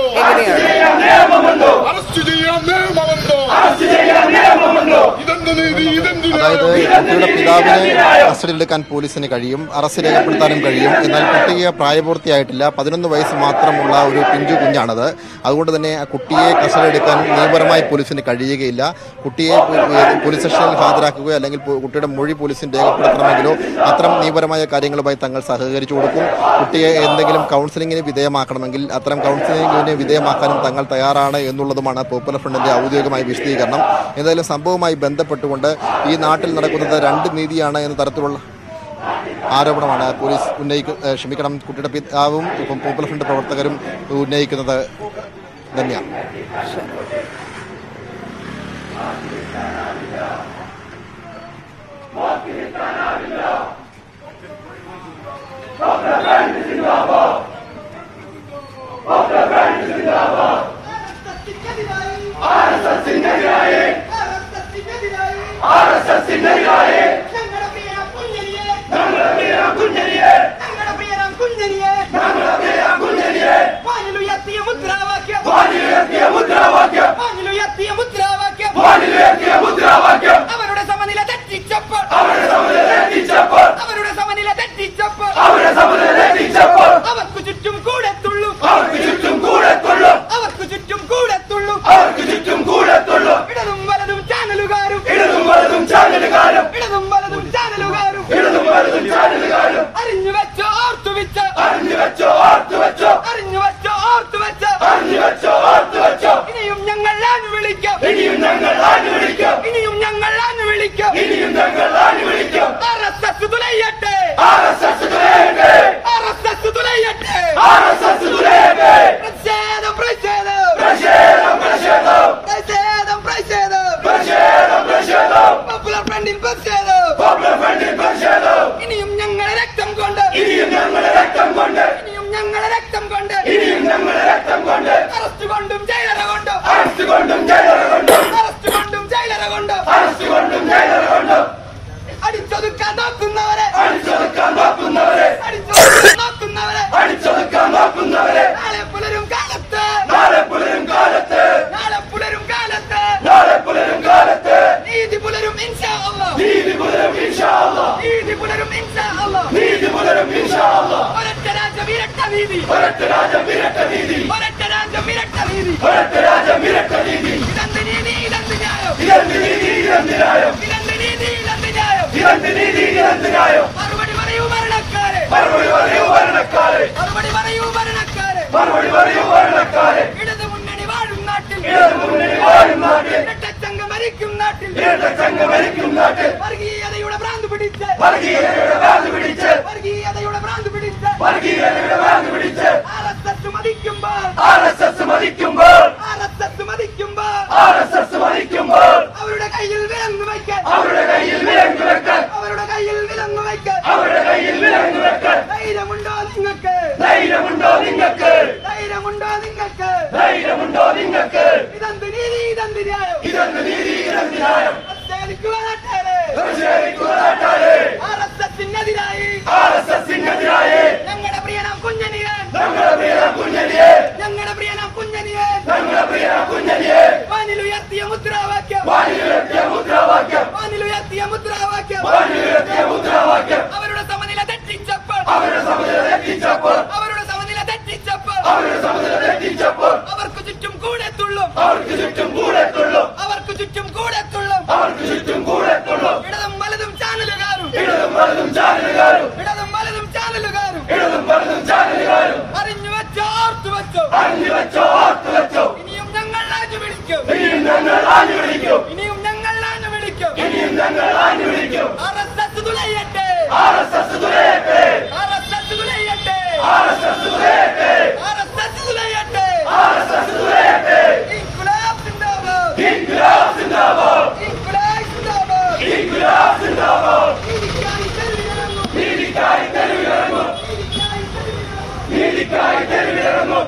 എങ്ങനെയാണ് അറസ്റ്റ് ചെയ്യാൻ നിയമമുണ്ടോ ഇതെന്ത് നീതി ഇതെന്തിനാ അതായത് കുട്ടിയുടെ പിതാവിനെ കസ്റ്റഡിയിലെടുക്കാൻ പോലീസിന് കഴിയും അറസ്റ്റ് രേഖപ്പെടുത്താനും കഴിയും എന്നാൽ കുട്ടിയെ പ്രായപൂർത്തിയായിട്ടില്ല പതിനൊന്ന് വയസ്സ് മാത്രമുള്ള ഒരു പിഞ്ചു കുഞ്ഞാണത് അതുകൊണ്ട് തന്നെ ആ കുട്ടിയെ കസ്റ്റഡിയെടുക്കാൻ നിയമപരമായി പോലീസിന് കഴിയുകയില്ല കുട്ടിയെ പോ- പോലീസ് സ്റ്റേഷനിൽ ഹാജരാക്കുകയോ അല്ലെങ്കിൽ പോ- കുട്ടിയുടെ മൊഴി പോലീസിന് രേഖപ്പെടുത്തണമെങ്കിലോ അത്തരം നിയമപരമായ കാര്യങ്ങളുമായി തങ്ങൾ സഹകരിച്ചു കൊടുക്കും കുട്ടിയെ എന്തെങ്കിലും കൗൺസിലിങ്ങിന് വിധേയമാക്കണമെങ്കിൽ അത്തരം കൗൺസിലിങ്ങിന് വിധേയമാക്കാനും തങ്ങൾ തയ്യാറാണ് എന്നുള്ളതുമാണ് പോപ്പുലർ ഫ്രണ്ടിന്റെ ഔദ്യോഗികമായ വിശദീകരണം എന്തായാലും സംഭവവുമായി ബന്ധപ്പെട്ടുകൊണ്ട് ഈ നാട്ടിൽ നടക്കുന്നത് രണ്ട് നീതിയാണ് എന്ന തരത്തിലുള്ള ആരോപണമാണ് പോലീസ് ഉന്നയിക്ക ഏഹ് ക്ഷമിക്കണം കുട്ടിയുടെ പിതാവും ഇപ്പം പോപ്പുലർ ഫ്രണ്ട് പ്രവർത്തകരും ഉന്നയിക്കുന്നത് തന്നെയാണ് അവരുടെ സമനില തെറ്റിച്ചപ്പോൾ അവരുടെ സമനില തെറ്റിച്ചപ്പോൾ അവരുടെ സമനില തെറ്റിച്ചപ്പോൾ അവരുടെ സമനില തെറ്റിച്ചപ്പോൾ അവർക്ക് ചുറ്റും കൂടെ തുള്ളും അവർക്ക് ചുറ്റും കൂടെ തുള്ളും അവർക്ക് ചുറ്റും കൂടെ തുള്ളും അവർക്ക് ചുറ്റും കൂടെ തുള്ളും ഇടതും വലതും ചാനലുകാരും ഇടതും വലതും ചാനലുകാരും ഇടതും വലതും ചാനലുകാരും ഇടതും വലതും ചാനലുകാരും അറിഞ്ഞു വെച്ചോ ഓർത്തു വെച്ചോ അറിഞ്ഞു വെച്ചോ ഓർത്തു വെച്ചോ അറിഞ്ഞു വെച്ചോ ഓർത്തു വെച്ചോ അറിഞ്ഞു വെച്ചോ ഓർത്തു വെച്ചോ ഇനിയും ഞങ്ങൾ ആഞ്ഞു വിളിക്കാം ഇനിയും ഞങ്ങൾ ആഞ്ഞു വിളിക്കാം ഇനിയും ഞങ്ങൾ ആഞ്ഞു വിളിക്കാം ഇനിയും ഞങ്ങൾ ആഞ്ഞു വിളിക്കാം ആർ എസ് എസ് തുലയട്ടെ ആർ എസ് എസ് തുലയട്ടെ ആർ എസ് എസ് തുലയട്ടെ ആർ എസ് എസ് തുലയട്ടെ പ്രതിഷേധം പ്രതിഷേധം പ്രതിഷേധം പ്രതിഷേധം പ്രതിഷേധം പ്രതിഷേധം പ്രതിഷേധം പ്രതിഷേധം പോപ്പുലർ ഫ്രണ്ടിൽ പ്രതിഷേധം പോപ്പുലർ ഫ്രണ്ടിൽ പ്രതിഷേധം ഇനിയും ഞങ്ങളെ രക്തം കൊണ്ട് ഇനിയും ഞങ്ങളെ രക്തം കൊണ്ട് ഇനിയും ഞങ്ങളെ രക്തം കൊണ്ട് ഇനിയും ഞങ്ങളെ രക്തം കൊണ്ട് അറസ്റ്റ് കൊണ്ടും ജയിലറ കൊണ്ടും അറസ്റ്റ് കൊണ്ടും ജയിലറ കൊണ്ടും അറസ്റ്റ് കൊണ്ടും ജയിലറ കൊണ്ടും അറസ്റ്റ് കൊണ്ടും ജയിലറ കൊണ്ടും അടിച്ചൊതുക്കാൻ നോക്കുന്നവരെ അടിച്ചൊതുക്കാൻ നോക്കുന്നവരെ അടിച്ചൊതുക്കാൻ നോക്കുന്നവരെ അടിച്ചൊതുക്കാൻ നോക്കുന്നവരെ നാളെ പുലരും കാലത്ത് നാളെ പുലരും കാലത്ത് നാളെ പുലരും കാലത്ത് നാളെ പുലരും കാലത്ത് നീതി പുലരും ഇൻഷാ അല്ലാഹ് നീതി പുലരും ഇൻഷാ അല്ലാഹ് നീതി പുലരും ഇൻഷാ അല്ലാഹ് നീതി പുലരും ഇൻഷാ അല്ലാഹ് ഒരൊറ്റ രാജ്യം ഇരട്ട നീതി ഒരൊറ്റ രാജ്യം ഇരട്ട നീതി ഒരൊറ്റ രാജ്യം ഇരട്ട നീതി ഒരൊറ്റ രാജ്യം ഇരട്ട നീതി ഇതെന്ത് നീതി ഇതെന്ത് ന്യായം ഇതെന്ത് നീതി ഇതെന്ത് ന്യായം ഇതെന്ത് നീതി ഇതെന്ത് ന്യായം ഇതെന്ത് നീതി ഇതെന്ത് ന്യായം മറുപടി പറയൂ ഭരണക്കാരെ മറുപടി പറയൂ ഭരണക്കാരെ മറുപടി പറയൂ ഭരണക്കാരെ മറുപടി പറയൂ ഭരണക്കാരെ ഇടതു മുന്നണി വാഴും നാട്ടിൽ ഇടതു മുന്നണി വാഴും നാട്ടിൽ ഇരട്ടച്ചങ്കം ഭരിക്കും നാട്ടിൽ ഇരട്ടച്ചങ്കം ഭരിക്കും നാട്ടിൽ വർഗീയതയുടെ ഭ്രാന്ത് പിടിച്ച് വർഗീയതയുടെ ഭ്രാന്ത് പിടിച്ച് വർഗീയതയുടെ ഭ്രാന്ത് പിടിച്ച് വർഗീയതയുടെ ഭ്രാന്ത് പിടിച്ച് ആർ എസ് എസ് മതിക്കുമ്പോൾ ആർ എസ് എസ് മതിക്കുമ്പോൾ ആർ എസ് എസ് മതിക്കുമ്പോൾ ആർ എസ് എസ് മതിക്കുമ്പോൾ അവരുടെ കയ്യിൽ വിലങ്ങ് വയ്ക്കാൻ അവരുടെ കയ്യിൽ വിലങ്ങ് വെക്കാൻ അവരുടെ കയ്യിൽ വിലങ്ങ് വയ്ക്കാൻ അവരുടെ കയ്യിൽ വിലങ്ങ് വെക്കാൻ ധൈര്യമുണ്ടോ നിങ്ങൾക്ക് ധൈര്യമുണ്ടോ നിങ്ങൾക്ക് ധൈര്യമുണ്ടോ നിങ്ങൾക്ക് ധൈര്യമുണ്ടോ നിങ്ങൾക്ക് ഇതെന്ത് നീതി ഇതെന്ത് ന്യായം ഇതെന്ത് നീതി ഇതെന്ത് ന്യായം പ്രതിഷേധിക്കുക നാട്ടാരെ പ്രതിഷേധിക്കുക നാട്ടാരെ ആർ എസ് എസിനെതിരായി ആർ എസ് എസിനെതിരായി ഞങ്ങളുടെ പ്രിയനാം കുഞ്ഞനിയെ ഞങ്ങളുടെ പ്രിയനാം കുഞ്ഞനിയെ ഞങ്ങളുടെ പ്രിയനാം കുഞ്ഞനിയെ ഞങ്ങളുടെ പ്രിയനാം കുഞ്ഞനിയെ വാനിലുയർത്തിയ മുദ്രാവാക്യം വാനിലുയർത്തിയ മുദ്രാവാക്യം വാനിലുയർത്തിയ മുദ്രാവാക്യം വാനിലുയർത്തിയ മുദ്രാവാക്യം അവരുടെ സമനില തെറ്റിച്ചപ്പോൾ അവരുടെ സമനില തെറ്റിച്ചപ്പോൾ അവരുടെ സമനില തെറ്റിച്ചപ്പോൾ അവരുടെ സമനില തെറ്റിച്ചപ്പോൾ അവർക്ക് ചുറ്റും കൂടെ തുള്ളും അവർക്ക് ചുറ്റും കൂടെ തുള്ളും അവർക്ക് ചുറ്റും കൂടെ തുള്ളും അവർക്ക് ചുറ്റും കൂടെ തുള്ളും ഇടതും വലതും ചാനലുകാരും ഇടതും വലതും ചാനലുകാരും ഇടതും വലതും ചാനലുകാരും ഇടതും വലതും ചാനലുകാരും അറിഞ്ഞു വെച്ചോ ഓർത്തു വെച്ചോ അറിഞ്ഞു വെച്ചോ ഓർത്തു വെച്ചോ ഇനിയും ഞങ്ങൾ ആഞ്ഞു വിളിക്കും ഇനിയും ഞങ്ങൾ ആഞ്ഞു വിളിക്കും ഇനിയും ഞങ്ങൾ ആഞ്ഞു വിളിക്കും ഇനിയും ഞങ്ങൾ ആഞ്ഞു വിളിക്കും ആർ എസ് എസ് തുലയട്ടെ ആർ എസ് എസ് തുലയട്ടെ ആർ എസ് എസ് തുലയട്ടെ ആർ എസ് എസ് തുലയട്ടെ ആർ എസ് എസ് തുലയട്ടെ ആർ എസ് എസ് തുലയട്ടെ ഇൻകുലാബ് സിന്ദാബാദ് ഇൻകുലാബ് സിന്ദാബാദ് ഇൻകുലാബ് സിന്ദാബാദ് ഇൻകുലാബ് സിന്ദാബാദ് നീതിക്കായി തെരുവിലിറങ്ങും നീതിക്കായി തെരുവിലിറങ്ങും നീതിക്കായി തെരുവിലിറങ്ങും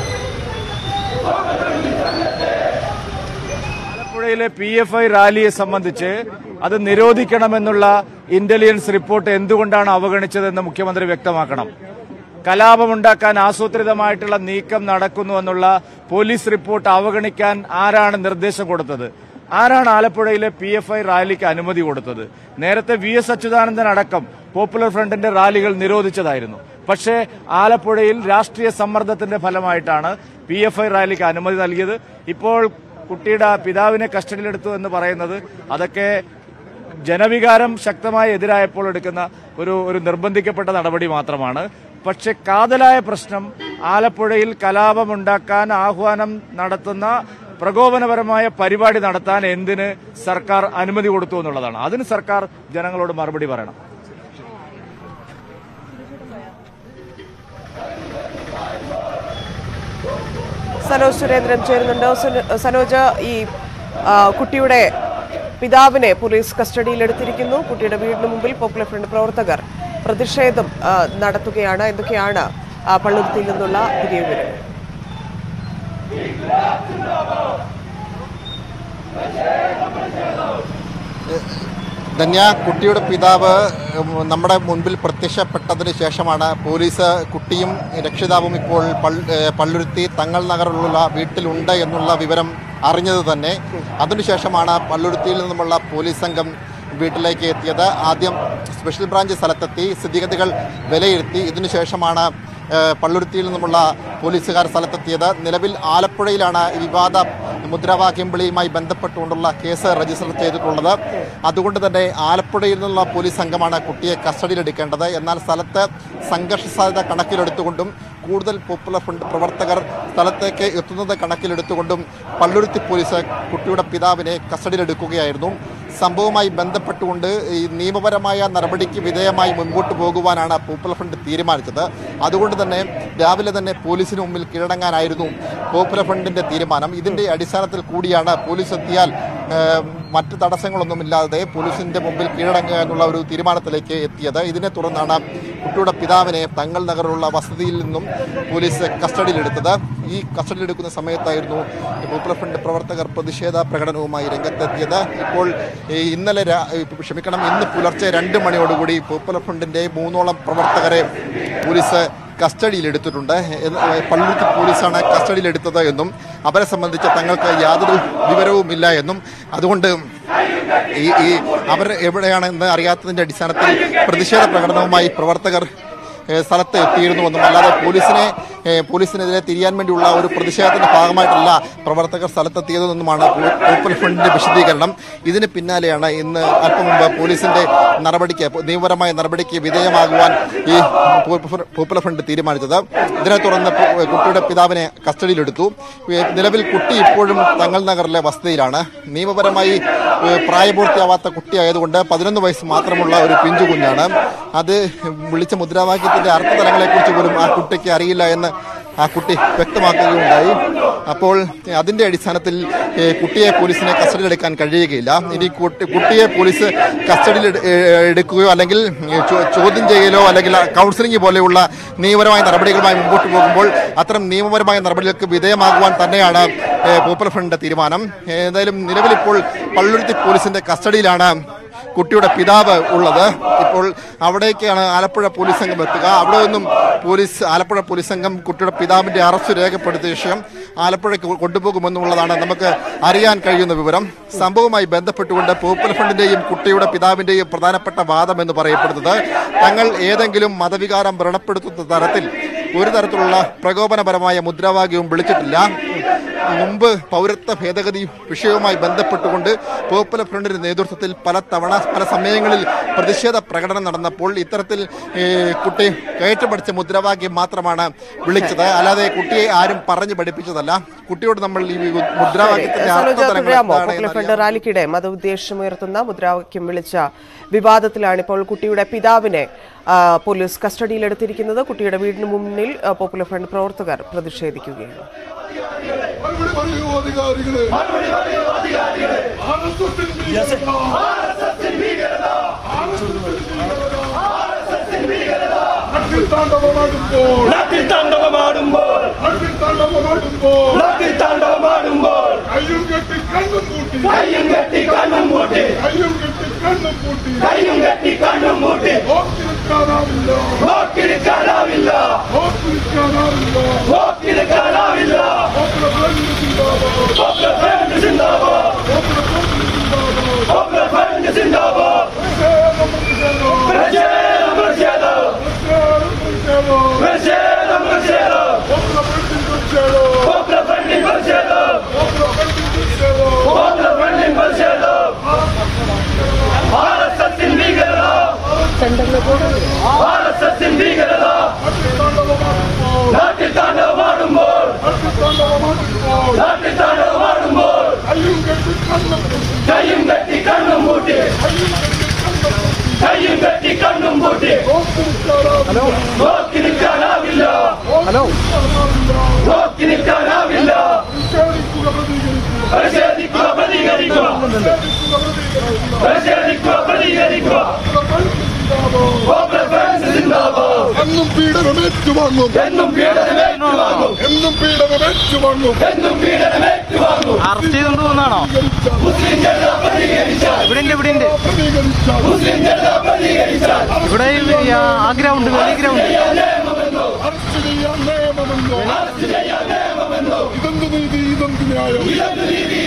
ആലപ്പുഴയിലെ പി എഫ് ഐ റാലിയെ സംബന്ധിച്ച് അത് നിരോധിക്കണമെന്നുള്ള ഇന്റലിജൻസ് റിപ്പോർട്ട് എന്തുകൊണ്ടാണ് അവഗണിച്ചതെന്ന് മുഖ്യമന്ത്രി വ്യക്തമാക്കണം കലാപമുണ്ടാക്കാൻ ആസൂത്രിതമായിട്ടുള്ള നീക്കം നടക്കുന്നുവെന്നുള്ള പോലീസ് റിപ്പോർട്ട് അവഗണിക്കാൻ ആരാണ് നിർദ്ദേശം കൊടുത്തത് ആരാണ് ആലപ്പുഴയിലെ പി എഫ് ഐ റാലിക്ക് അനുമതി കൊടുത്തത് നേരത്തെ വി എസ് അച്യുതാനന്ദൻ അടക്കം പോപ്പുലർ ഫ്രണ്ടിന്റെ റാലികൾ നിരോധിച്ചതായിരുന്നു പക്ഷേ ആലപ്പുഴയിൽ രാഷ്ട്രീയ സമ്മർദ്ദത്തിന്റെ ഫലമായിട്ടാണ് പി എഫ് ഐ റാലിക്ക് അനുമതി നൽകിയത് ഇപ്പോൾ കുട്ടിയുടെ പിതാവിനെ കസ്റ്റഡിയിലെടുത്തു എന്ന് പറയുന്നത് അതൊക്കെ ജനവികാരം ശക്തമായി എതിരായപ്പോൾ എടുക്കുന്ന ഒരു ഒരു നിർബന്ധിക്കപ്പെട്ട നടപടി മാത്രമാണ് പക്ഷെ കാതലായ പ്രശ്നം ആലപ്പുഴയിൽ കലാപമുണ്ടാക്കാൻ ആഹ്വാനം നടത്തുന്ന പ്രകോപനപരമായ പരിപാടി നടത്താൻ എന്തിന് സർക്കാർ അനുമതി കൊടുത്തു എന്നുള്ളതാണ് അതിന് സർക്കാർ ജനങ്ങളോട് മറുപടി പറയണം സനോജ് സുരേന്ദ്രൻ ചേരുന്നുണ്ട് സുന- സനോജ് ഈ ആ, കുട്ടിയുടെ പിതാവിനെ പോലീസ് കസ്റ്റഡിയിലെടുത്തിരിക്കുന്നു കുട്ടിയുടെ വീടിന് മുമ്പിൽ പോപ്പുലർ ഫ്രണ്ട് പ്രവർത്തകർ പ്രതിഷേധം ആ, നടത്തുകയാണ് എന്തൊക്കെയാണ് ആ, പള്ളുരുത്തിയിൽ നിന്നുള്ള പുതിയ വിവരങ്ങൾ ധന്യ കുട്ടിയുടെ പിതാവ് ഉം, നമ്മുടെ മുൻപിൽ പ്രത്യക്ഷപ്പെട്ടതിന് ശേഷമാണ് പോലീസ് കുട്ടിയും രക്ഷിതാവും ഇപ്പോൾ പൾ- ഏഹ്, പള്ളുരുത്തി തങ്ങൾ നഗറിലുള്ള വീട്ടിലുണ്ട് എന്നുള്ള വിവരം അറിഞ്ഞത് തന്നെ അതിനുശേഷമാണ് പള്ളുരുത്തിയിൽ നിന്നുമുള്ള പോലീസ് സംഘം വീട്ടിലേക്ക് എത്തിയത് ആദ്യം സ്പെഷ്യൽ ബ്രാഞ്ച് സ്ഥലത്തെത്തി സ്ഥിതിഗതികൾ വിലയിരുത്തി ഇതിനുശേഷമാണ് ഏഹ്, പള്ളുരുത്തിയിൽ നിന്നുമുള്ള പോലീസുകാർ സ്ഥലത്തെത്തിയത് നിലവിൽ ആലപ്പുഴയിലാണ് ഈ വിവാദ മുദ്രാവാക്യം വിളിയുമായി ബന്ധപ്പെട്ടുകൊണ്ടുള്ള കേസ് രജിസ്റ്റർ ചെയ്തിട്ടുള്ളത് അതുകൊണ്ട് തന്നെ ആലപ്പുഴയിൽ നിന്നുള്ള പോലീസ് സംഘമാണ് കുട്ടിയെ കസ്റ്റഡിയിലെടുക്കേണ്ടത് എന്നാൽ സ്ഥലത്ത് സംഘർഷ സാധ്യത കണക്കിലെടുത്തുകൊണ്ടും കൂടുതൽ പോപ്പുലർ ഫ്രണ്ട് പ്രവർത്തകർ സ്ഥലത്തേക്ക് എത്തുന്നത് കണക്കിലെടുത്തുകൊണ്ടും പള്ളുരുത്തി പോലീസ് കുട്ടിയുടെ പിതാവിനെ കസ്റ്റഡിയിലെടുക്കുകയായിരുന്നു സംഭവവുമായി ബന്ധപ്പെട്ടുകൊണ്ട് ഈ നിയമപരമായ നടപടിക്ക് വിധേയമായി മുൻപോട്ട് പോകുവാനാണ് പോപ്പുലർ ഫ്രണ്ട് തീരുമാനിച്ചത് അതുകൊണ്ട് തന്നെ രാവിലെ തന്നെ പോലീസിന് മുമ്പിൽ കീഴടങ്ങാനായിരുന്നു പോപ്പുലർ ഫ്രണ്ടിന്റെ തീരുമാനം ഇതിന്റെ അടിസ്ഥാനത്തിൽ കൂടിയാണ് പോലീസ് എത്തിയാൽ ഏഹ്, മറ്റ് തടസ്സങ്ങളൊന്നുമില്ലാതെ പോലീസിന്റെ മുമ്പിൽ കീഴടങ്ങുക എന്നുള്ള ഒരു തീരുമാനത്തിലേക്ക് എത്തിയത് ഇതിനെ തുടർന്നാണ് കുട്ടിയുടെ പിതാവിനെ തങ്ങൾ നഗറിലുള്ള വസതിയിൽ നിന്നും പോലീസ് കസ്റ്റഡിയിലെടുത്തത് ഈ കസ്റ്റഡിയിലെടുക്കുന്ന സമയത്തായിരുന്നു ഈ പോപ്പുലർ ഫ്രണ്ട് പ്രവർത്തകർ പ്രതിഷേധ പ്രകടനവുമായി രംഗത്തെത്തിയത് ഇപ്പോൾ ഈ ഇന്നലെ രാ- ഈ ക്ഷമിക്കണം ഇന്ന് പുലർച്ചെ രണ്ട് മണിയോടുകൂടി പോപ്പുലർ ഫ്രണ്ടിന്റെ മൂന്നോളം പ്രവർത്തകരെ പോലീസ് കസ്റ്റഡിയിലെടുത്തിട്ടുണ്ട് എന്ന് പള്ളുരുത്തി പോലീസാണ് കസ്റ്റഡിയിലെടുത്തത് എന്നും അവരെ സംബന്ധിച്ച് തങ്ങൾക്ക് യാതൊരു വിവരവുമില്ല എന്നും അതുകൊണ്ട് ഈ ഈ അവർ എവിടെയാണെന്ന് അറിയാത്തതിന്റെ അടിസ്ഥാനത്തിൽ പ്രതിഷേധ പ്രകടനവുമായി പ്രവർത്തകർ ഏഹ്, സ്ഥലത്ത് എത്തിയിരുന്നുവെന്നും അല്ലാതെ പോലീസിനെ ഏഹ്, പോലീസിനെതിരെ തിരിയാൻ വേണ്ടിയുള്ള ഒരു പ്രതിഷേധത്തിന്റെ ഭാഗമായിട്ടല്ല പ്രവർത്തകർ സ്ഥലത്തെത്തിയതെന്നുമാണ് പോ- പോപ്പുലർ ഫ്രണ്ടിന്റെ വിശദീകരണം ഇതിന് പിന്നാലെയാണ് ഇന്ന് അല്പം മുമ്പ് പോലീസിന്റെ നടപടിക്ക് നിയമപരമായ നടപടിക്ക് വിധേയമാകുവാൻ ഈ പോപ്പുലർ- പോപ്പുലർ ഫ്രണ്ട് തീരുമാനിച്ചത് ഇതിനെ തുടർന്ന് പു- കുട്ടിയുടെ പിതാവിനെ കസ്റ്റഡിയിലെടുത്തു ഏഹ്, നിലവിൽ കുട്ടി ഇപ്പോഴും തങ്ങൾ നഗറിലെ വസതിയിലാണ് നിയമപരമായി ഏഹ്, പ്രായപൂർത്തിയാവാത്ത കുട്ടിയായതുകൊണ്ട് പതിനൊന്ന് വയസ്സ് മാത്രമുള്ള ഒരു പിഞ്ചു കുഞ്ഞാണ് അത് വിളിച്ച മുദ്രാവാക്യത്തിന്റെ അർത്ഥതലങ്ങളെക്കുറിച്ച് പോലും ആ കുട്ടിക്ക് അറിയില്ല എന്ന് ആ കുട്ടി വ്യക്തമാക്കുകയുണ്ടായി അപ്പോൾ അതിന്റെ അടിസ്ഥാനത്തിൽ ഏഹ്, കുട്ടിയെ പോലീസിനെ കസ്റ്റഡിയിലെടുക്കാൻ കഴിയുകയില്ല ഇനി കുട്ടി കുട്ടിയെ പോലീസ് കസ്റ്റഡിയിൽ എടു- ഏഹ്, എടുക്കുകയോ അല്ലെങ്കിൽ ഏഹ്, ചോ- ചോദ്യം ചെയ്യലോ അല്ലെങ്കിൽ കൗൺസിലിംഗ് പോലെയുള്ള നിയമപരമായ നടപടികളുമായി മുമ്പോട്ട് പോകുമ്പോൾ അത്തരം നിയമപരമായ നടപടികൾക്ക് വിധേയമാകുവാൻ തന്നെയാണ് ഏഹ്, പോപ്പുലർ ഫ്രണ്ടിന്റെ തീരുമാനം ഏതായാലും നിലവിലിപ്പോൾ പള്ളുരുത്തി പോലീസിന്റെ കസ്റ്റഡിയിലാണ് കുട്ടിയുടെ പിതാവ് ഉള്ളത് ഇപ്പോൾ അവിടേക്കാണ് ആലപ്പുഴ പോലീസ് സംഘം എത്തുക അവിടെ നിന്നും പോലീസ് ആലപ്പുഴ പോലീസ് സംഘം കുട്ടിയുടെ പിതാവിന്റെ അറസ്റ്റ് രേഖപ്പെടുത്തിയ ശേഷം ആലപ്പുഴയ്ക്ക് കൊണ്ടുപോകുമെന്നുള്ളതാണ് നമുക്ക് അറിയാൻ കഴിയുന്ന വിവരം സംഭവവുമായി ബന്ധപ്പെട്ടുകൊണ്ട് പോപ്പുലർ ഫ്രണ്ടിന്റെയും കുട്ടിയുടെ പിതാവിന്റെയും പ്രധാനപ്പെട്ട വാദം എന്ന് പറയപ്പെടുന്നത് തങ്ങൾ ഏതെങ്കിലും മതവികാരം വ്രണപ്പെടുത്തുന്ന തരത്തിൽ ഒരു തരത്തിലുള്ള പ്രകോപനപരമായ മുദ്രാവാക്യവും വിളിച്ചിട്ടില്ല മുമ്പ് പൗരത്വ ഭേദഗതി വിഷയവുമായി ബന്ധപ്പെട്ടുകൊണ്ട് പോപ്പുലർ ഫ്രണ്ടിന്റെ നേതൃത്വത്തിൽ പല തവണ പല സമയങ്ങളിൽ പ്രതിഷേധ പ്രകടനം നടന്നപ്പോൾ ഇത്തരത്തിൽ ഏഹ്, കുട്ടി കയറ്റുപടിച്ച മുദ്രാവാക്യം മാത്രമാണ് വിളിച്ചത് അല്ലാതെ കുട്ടിയെ ആരും പറഞ്ഞു പഠിപ്പിച്ചതല്ല കുട്ടിയോട് നമ്മൾ ഈ മുദ്രാവാക്യത്തിന്റെ സനോജ് അർത്ഥതലങ്ങൾ തുടരാമോ എന്താണ് പോപ്പുലർ എന്ന് ഫ്രണ്ട് റാലിക്കിടെ മതോദ്ദേശമുയർത്തുന്ന മുദ്രാവാക്യം വിളിച്ച വിവാദത്തിലാണ് ഇപ്പോൾ കുട്ടിയുടെ പിതാവിനെ ആ, പോലീസ് കസ്റ്റഡിയിലെടുത്തിരിക്കുന്നത് കുട്ടിയുടെ വീടിന് മുന്നിൽ ആ, പോപ്പുലർ ഫ്രണ്ട് പ്രവർത്തകർ പ്രതിഷേധിക്കുകയാണ് മറുപടി പറയൂ അധികാരികളെ ആർഎസ്എസിൻ ഭീകരത. ആർഎസ്എസിൻ ഭീകരത. നാട്ടിൽ താണ്ഡവമാടുമ്പോൾ നാട്ടിൽ താണ്ഡവമാടുമ്പോൾ നാട്ടിൽ താണ്ഡവമാടുമ്പോൾ നാട്ടിൽ താണ്ഡവമാടുമ്പോൾ കയ്യും കെട്ടി കണ്ണും പൂട്ടി കയ്യും കെട്ടി കണ്ണും പൂട്ടി കയ്യും കെട്ടി കണ്ണും പൂട്ടി കയ്യും കെട്ടി കണ്ണും പൂട്ടി നോക്കിരിക്കാനാവില്ല നോക്കിരിക്കാനാവില്ല നോക്കിരിക്കാനാവില്ല നോക്കിരിക്കാനാവില്ല പോപ്പുലർ ഫ്രണ്ട് സിന്ദാബാദ് പോപ്പുലർ ഫ്രണ്ട് സിന്ദാബാദ് പ്രതിഷേധം പ്രതിഷേധം പ്രതിഷേധം പ്രതിഷേധം പോപ്പുലർ ഫ്രണ്ടിൽ പ്രതിഷേധം പോപ്പുലർ ഫ്രണ്ടിൽ പ്രതിഷേധം ആർഎസ്എസിൻ ഭീകരത ആർഎസ്എസിൻ ഭീകരത നാട്ടിൽ താണ്ഡവമാടുമ്പോൾ നാട്ടിൽ താണ്ഡവമാടുമ്പോൾ കയ്യും കെട്ടി കണ്ണും പൂട്ടി കയ്യും കെട്ടി കണ്ണും പൂട്ടി നോക്കി നിൽക്കാനാവില്ല ഹലോ നോക്കി നിൽക്കാനാവില്ല പ്രതിഷേധിക്കുക പ്രതികരിക്കുക പ്രതിഷേധിക്കുക പ്രതികരിക്കുക പോപ്പുലർ ഫ്രണ്ട് എന്നും പീഡനം ഏറ്റുവാങ്ങും എന്നും പീഡനം ഏറ്റുവാങ്ങും എന്നും പീഡനം ഏറ്റുവാങ്ങും എന്നും പീഡനം ഏറ്റുവാങ്ങും അറസ്റ്റ് ചെയ്തുകൊണ്ട് പോകുന്നതാണോ ഇവിടെ ഉണ്ട് ഇവിടെ ഉണ്ട് ഇവിടെ ഈ ആ ഗ്രൗണ്ട് വലിയ ഗ്രൗണ്ട് അറസ്റ്റ് ചെയ്യാൻ നിയമമെന്നോ ഇതെന്ത് നീതി ഇതെന്ത് ന്യായം ഇതെന്ത് നീതി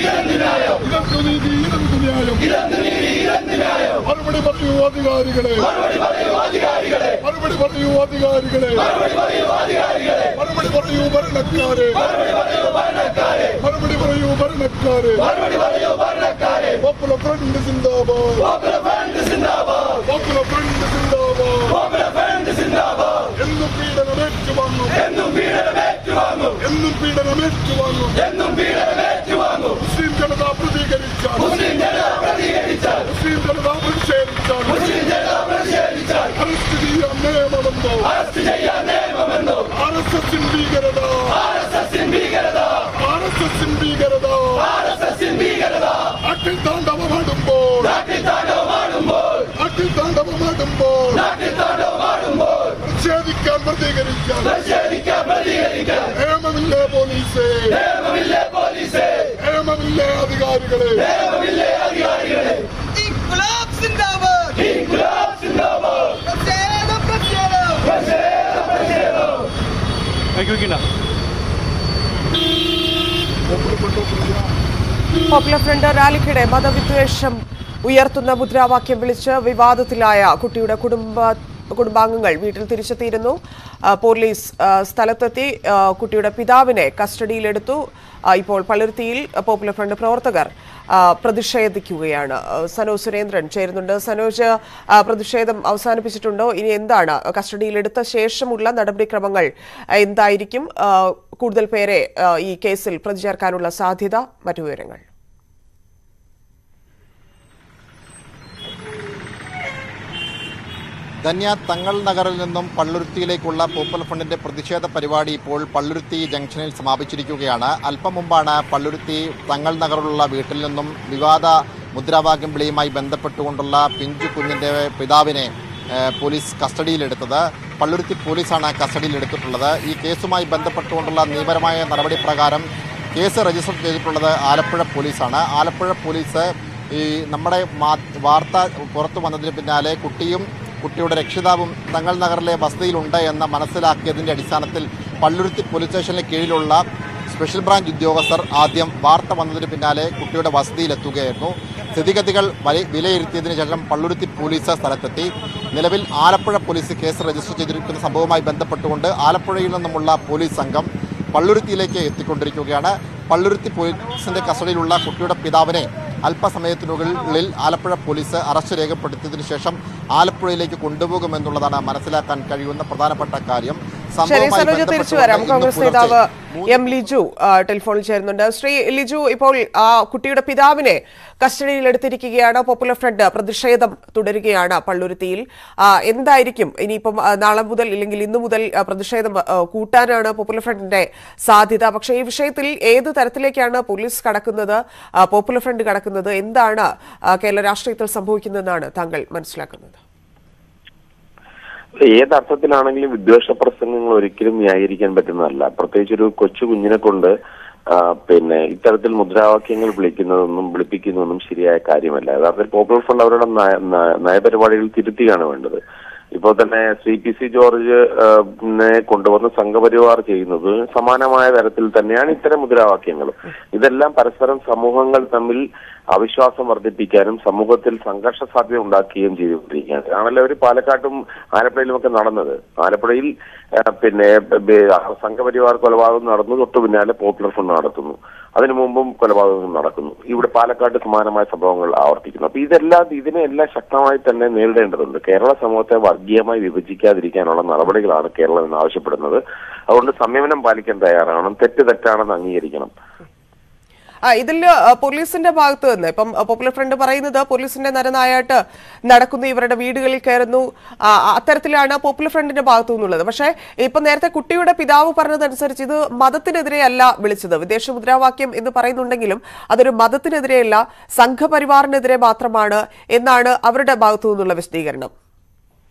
ഇതെന്ത് ന്യായം മറുപടി പറയൂ അധികാരികളെ മറുപടി പറയൂ അധികാരികളെ മറുപടി പറയൂ ഭരണക്കാരെ മറുപടി പറയൂ ഭരണക്കാരെ പോപ്പുലർ ഫ്രണ്ട് സിന്ദാബാദ് പോപ്പുലർ ഫ്രണ്ട് സിന്ദാബാദ് എന്നും പീഡനം ഏറ്റുവാങ്ങും എന്നും പീഡനം ഏറ്റുവാങ്ങും എന്നും പീഡനം ഏറ്റുവാങ്ങും എന്നും പീഡനം ഏറ്റുവാങ്ങും മുസ്ലിം ജനത പ്രതികരിച്ചാൽ മുസ്ലിം ജനത പ്രതികരിച്ചാൽ മുസ്ലിം ജനത പ്രതിഷേധിച്ചാൽ മുസ്ലിം ജനത പ്രതിഷേധിച്ചാൽ അറസ്റ്റ് ചെയ്യാൻ നിയമമെന്നോ അറസ്റ്റ് ചെയ്യാൻ നിയമമെന്നോ ആർ എസ് എസിൻ ഭീകരത ആർ എസ് എസിൻ ഭീകരത ആർ എസ് എസിൻ ഭീകരത ആർ എസ് എസിൻ ഭീകരത നാട്ടിൽ താണ്ഡവമാടുമ്പോൾ നാട്ടിൽ താണ്ഡവമാടുമ്പോൾ നാട്ടിൽ താണ്ഡവമാടുമ്പോൾ നാട്ടിൽ താണ്ഡവമാടുമ്പോൾ പ്രതിഷേധിക്കാൻ പ്രതികരിക്കാൻ പ്രതിഷേധിക്കാൻ പ്രതികരിക്കാൻ നിയമമില്ലേ പോലീസേ നിയമമില്ലേ പോലീസേ നിയമമില്ലേ അധികാരികളെ നിയമമില്ലേ അധികാരികളെ ഇൻക്ലാബ് സിന്ദാബാദ് ഇൻക്ലാബ് സിന്ദാബാദ് പ്രതിഷേധം പ്രതിഷേധം പ്രതിഷേധം പ്രതിഷേധം പോപ്പുലർ ഫ്രണ്ട് റാലിക്കിടെ മതവിദ്വേഷം ഉയർത്തുന്ന മുദ്രാവാക്യം വിളിച്ച് വിവാദത്തിലായ കുട്ടിയുടെ കുടുംബ കുടുംബാംഗങ്ങൾ വീട്ടിൽ തിരിച്ചെത്തിയിരുന്നു ആ, പോലീസ് ആ, സ്ഥലത്തെത്തി ആ, കുട്ടിയുടെ പിതാവിനെ കസ്റ്റഡിയിലെടുത്തു ആ, ഇപ്പോൾ പള്ളുരുത്തിയിൽ പോപ്പുലർ ഫ്രണ്ട് പ്രവർത്തകർ ആ, പ്രതിഷേധിക്കുകയാണ് ആ, സനോജ് സുരേന്ദ്രൻ ചേരുന്നുണ്ട് സനോജ് ആ, പ്രതിഷേധം അവസാനിപ്പിച്ചിട്ടുണ്ടോ ഇനി എന്താണ് കസ്റ്റഡിയിലെടുത്ത ശേഷമുള്ള നടപടിക്രമങ്ങൾ ആ, എന്തായിരിക്കും ആ, കൂടുതൽ പേരെ ആ, ഈ കേസിൽ പ്രതി ചേർക്കാനുള്ള സാധ്യത മറ്റു വിവരങ്ങൾ ധന്യ തങ്ങൾ നഗറിൽ നിന്നും പള്ളുരുത്തിയിലേക്കുള്ള പോപ്പുലർ ഫ്രണ്ടിന്റെ പ്രതിഷേധ പരിപാടി ഇപ്പോൾ പള്ളുരുത്തി ജംഗ്ഷനിൽ സമാപിച്ചിരിക്കുകയാണ് അല്പം മുമ്പാണ് പള്ളുരുത്തി തങ്ങൾ നഗറിലുള്ള വീട്ടിൽ നിന്നും വിവാദ മുദ്രാവാക്യം വിളിയുമായി ബന്ധപ്പെട്ടുകൊണ്ടുള്ള പിഞ്ചു കുഞ്ഞിന്റെ പിതാവിനെ ഏഹ്, പോലീസ് കസ്റ്റഡിയിലെടുത്തത് പള്ളുരുത്തി പോലീസാണ് കസ്റ്റഡിയിലെടുത്തിട്ടുള്ളത് ഈ കേസുമായി ബന്ധപ്പെട്ടുകൊണ്ടുള്ള നിയമപരമായ നടപടി പ്രകാരം കേസ് രജിസ്റ്റർ ചെയ്തിട്ടുള്ളത് ആലപ്പുഴ പോലീസാണ് ആലപ്പുഴ പോലീസ് ഈ നമ്മുടെ മാ- വാർത്ത പുറത്തു വന്നതിന് പിന്നാലെ കുട്ടിയും കുട്ടിയുടെ രക്ഷിതാവും തങ്ങൾ നഗറിലെ വസതിയിലുണ്ട് എന്ന് മനസ്സിലാക്കിയതിന്റെ അടിസ്ഥാനത്തിൽ പള്ളുരുത്തി പോലീസ് സ്റ്റേഷന് കീഴിലുള്ള സ്പെഷ്യൽ ബ്രാഞ്ച് ഉദ്യോഗസ്ഥർ ആദ്യം വാർത്ത വന്നതിന് പിന്നാലെ കുട്ടിയുടെ വസതിയിലെത്തുകയായിരുന്നു സ്ഥിതിഗതികൾ വലി- വിലയിരുത്തിയതിനു ശേഷം പള്ളുരുത്തി പോലീസ് സ്ഥലത്തെത്തി നിലവിൽ ആലപ്പുഴ പോലീസ് കേസ് രജിസ്റ്റർ ചെയ്തിരിക്കുന്ന സംഭവവുമായി ബന്ധപ്പെട്ടുകൊണ്ട് ആലപ്പുഴയിൽ നിന്നുമുള്ള പോലീസ് സംഘം പള്ളുരുത്തിയിലേക്ക് എത്തിക്കൊണ്ടിരിക്കുകയാണ് പള്ളുരുത്തി പോലീസിന്റെ കസ്റ്റഡിയിലുള്ള കുട്ടിയുടെ പിതാവിനെ അല്പസമയത്തിനുള്ളിൽ ആലപ്പുഴ പോലീസ് അറസ്റ്റ് രേഖപ്പെടുത്തിയതിനു ശേഷം ആലപ്പുഴയിലേക്ക് കൊണ്ടുപോകുമെന്നുള്ളതാണ് മനസ്സിലാക്കാൻ കഴിയുന്ന പ്രധാനപ്പെട്ട കാര്യം ശരി സംഭവവുമായി സനോജ് തിരിച്ചു ബന്ധപ്പെട്ടുകൊണ്ട് വരാം ഇന്ന് കോൺഗ്രസ് പുലർച്ചെ നേതാവ് എം ലിജു ആ, ടെലിഫോണിൽ ചേരുന്നുണ്ട് ശ്രീ ലിജു ഇപ്പോൾ ആ കുട്ടിയുടെ പിതാവിനെ കസ്റ്റഡിയിലെടുത്തിരിക്കുകയാണ് പോപ്പുലർ ഫ്രണ്ട് പ്രതിഷേധം തുടരുകയാണ് പള്ളുരുത്തിയിൽ ആ, എന്തായിരിക്കും ഇനിയിപ്പം ആ, നാളെ മുതൽ ഇല്ലെങ്കിൽ ഇന്നു മുതൽ ആ, പ്രതിഷേധം ആ, കൂട്ടാനാണ് പോപ്പുലർ ഫ്രണ്ടിന്റെ സാധ്യത പക്ഷേ ഈ വിഷയത്തിൽ ഏത് തരത്തിലേക്കാണ് പോലീസ് കടക്കുന്നത് ആ, പോപ്പുലർ ഫ്രണ്ട് കടക്കുന്നത് എന്താണ് ആ, കേരള രാഷ്ട്രീയത്തിൽ സംഭവിക്കുന്നതെന്നാണ് താങ്കൾ മനസ്സിലാക്കുന്നത് ഏത് അർത്ഥത്തിലാണെങ്കിലും വിദ്വേഷ പ്രസംഗങ്ങൾ ഒരിക്കലും ന്യായീകരിക്കാൻ പറ്റുന്നതല്ല പ്രത്യേകിച്ച് ഒരു കൊച്ചു കുഞ്ഞിനെ കൊണ്ട് ആ, പിന്നെ ഇത്തരത്തിൽ മുദ്രാവാക്യങ്ങൾ വിളിക്കുന്നതൊന്നും വിളിപ്പിക്കുന്നതൊന്നും ശരിയായ കാര്യമല്ല യഥാർത്ഥത്തിൽ പോപ്പുലർ ഫ്രണ്ട് അവരുടെ നയ- നയ- നയപരിപാടികൾ തിരുത്തുകയാണ് വേണ്ടത് ഇപ്പോൾ തന്നെ സി പി സി ജോർജ് ആ, നെ കൊണ്ടുവന്ന് സംഘപരിവാർ ചെയ്യുന്നത് സമാനമായ തരത്തിൽ തന്നെയാണ് ഇത്തരം മുദ്രാവാക്യങ്ങളും ഇതെല്ലാം പരസ്പരം സമൂഹങ്ങൾ തമ്മിൽ അവിശ്വാസം വർദ്ധിപ്പിക്കാനും സമൂഹത്തിൽ സംഘർഷ സാധ്യത ഉണ്ടാക്കുകയും ചെയ്തുകൊണ്ടിരിക്കുകയാണ് ആണല്ലോ ഒരു പാലക്കാട്ടും ആലപ്പുഴയിലുമൊക്കെ നടന്നത് ആലപ്പുഴയിൽ ആ, പിന്നെ ബ- സംഘപരിവാർ കൊലപാതകം നടന്നു തൊട്ടു പിന്നാലെ പോപ്പുലർ ഫ്രണ്ട് നടത്തുന്നു അതിനു മുമ്പും കൊലപാതകങ്ങൾ നടക്കുന്നു ഇവിടെ പാലക്കാട് സമാനമായ സംഭവങ്ങൾ ആവർത്തിക്കുന്നു അപ്പൊ ഇതെല്ലാം ഇതിനെല്ലാം ശക്തമായി തന്നെ നേരിടേണ്ടതുണ്ട് കേരള സമൂഹത്തെ വർഗീയമായി വിഭജിക്കാതിരിക്കാനുള്ള നടപടികളാണ് കേരളം ഇന്ന് ആവശ്യപ്പെടുന്നത് അതുകൊണ്ട് സംയമനം പാലിക്കാൻ തയ്യാറാവണം തെറ്റ് തെറ്റാണെന്ന് അംഗീകരിക്കണം ആ, ഇതിൽ ആ, പോലീസിന്റെ ഭാഗത്ത് നിന്ന് ഇപ്പം ആ, പോപ്പുലർ ഫ്രണ്ട് പറയുന്നത് പോലീസിന്റെ നരനായിട്ട് നടക്കുന്നു ഇവരുടെ വീടുകളിൽ കയറുന്നു ആ, അത്തരത്തിലാണ് പോപ്പുലർ ഫ്രണ്ടിന്റെ ഭാഗത്തു നിന്നുള്ളത് പക്ഷേ ഇപ്പൊ നേരത്തെ കുട്ടിയുടെ പിതാവ് പറഞ്ഞതനുസരിച്ച് ഇത് മതത്തിനെതിരെയല്ല വിളിച്ചത് വിദേശ മുദ്രാവാക്യം എന്ന് പറയുന്നുണ്ടെങ്കിലും അതൊരു മതത്തിനെതിരെയല്ല സംഘപരിവാറിനെതിരെ മാത്രമാണ് എന്നാണ് അവരുടെ ഭാഗത്തു നിന്നുള്ള വിശദീകരണം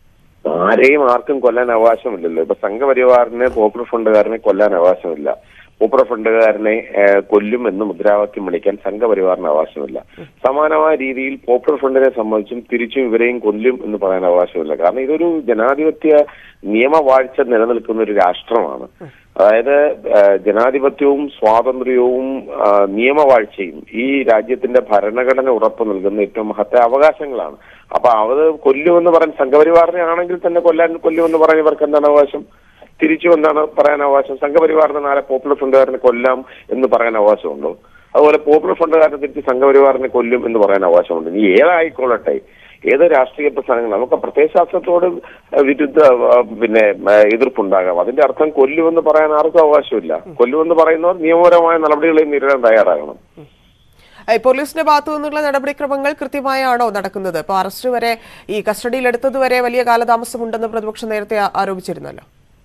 ആരെയും ആർക്കും കൊല്ലാൻ അവകാശമില്ലല്ലോ ഇപ്പൊ സംഘപരിവാറിനെ പോപ്പുലർ ഫണ്ടുകാരനെ കൊല്ലാൻ അവകാശമില്ല പോപ്പുലർ ഫണ്ടുകാരനെ ഏഹ്, കൊല്ലും എന്ന് മുദ്രാവാക്യം വിളിക്കാൻ സംഘപരിവാറിന് അവകാശമില്ല സമാനമായ രീതിയിൽ പോപ്പുലർ ഫണ്ടിനെ സംബന്ധിച്ചും തിരിച്ചും ഇവരെയും കൊല്ലും എന്ന് പറയാൻ അവകാശമില്ല കാരണം ഇതൊരു ജനാധിപത്യ നിയമവാഴ്ച നിലനിൽക്കുന്ന ഒരു രാഷ്ട്രമാണ് അതായത് ഏഹ്, ജനാധിപത്യവും സ്വാതന്ത്ര്യവും ആ, നിയമവാഴ്ചയും ഈ രാജ്യത്തിന്റെ ഭരണഘടന ഉറപ്പു നൽകുന്ന ഏറ്റവും മഹത്തായ അവകാശങ്ങളാണ് അപ്പൊ അത് കൊല്ലുമെന്ന് പറയാൻ സംഘപരിവാറിനെ ആണെങ്കിൽ തന്നെ കൊല്ലാൻ കൊല്ലുമെന്ന് പറയാൻ ഇവർക്ക് എന്താണ് അവകാശം തിരിച്ചു എന്താണ് പറയാൻ അവകാശം സംഘപരിവാറിനെ നാളെ പോപ്പുലർ ഫണ്ടുകാരനെ കൊല്ലാം എന്ന് പറയാൻ അവകാശമുണ്ടോ അതുപോലെ പോപ്പുലർ ഫണ്ടുകാരനെ തിരിച്ച് സംഘപരിവാറിനെ കൊല്ലും എന്ന് പറയാൻ അവകാശമുണ്ട് ഇനി ഏതായിക്കൊള്ളട്ടെ ഏത് രാഷ്ട്രീയ പ്രസ്ഥാനങ്ങൾ നമുക്ക് പ്രത്യയശാസ്ത്രത്തോട് വിരുദ്ധ ആ, പിന്നെ ആ, എതിർപ്പുണ്ടാകാം അതിന്റെ അർത്ഥം കൊല്ലുമെന്ന് പറയാൻ ആർക്കും അവകാശമില്ല കൊല്ലുമെന്ന് പറയുന്നവർ നിയമപരമായ നടപടികളെ നേരിടാൻ തയ്യാറാകണം ഏഹ് പോലീസിന്റെ ഭാഗത്തു നിന്നുള്ള നടപടിക്രമങ്ങൾ കൃത്യമായാണോ നടക്കുന്നത് ഇപ്പൊ അറസ്റ്റ് വരെ ഈ കസ്റ്റഡിയിൽ എടുത്തത് വരെ വലിയ കാലതാമസമുണ്ടെന്ന് പ്രതിപക്ഷം നേരത്തെ ആ- ആരോപിച്ചിരുന്നല്ലോ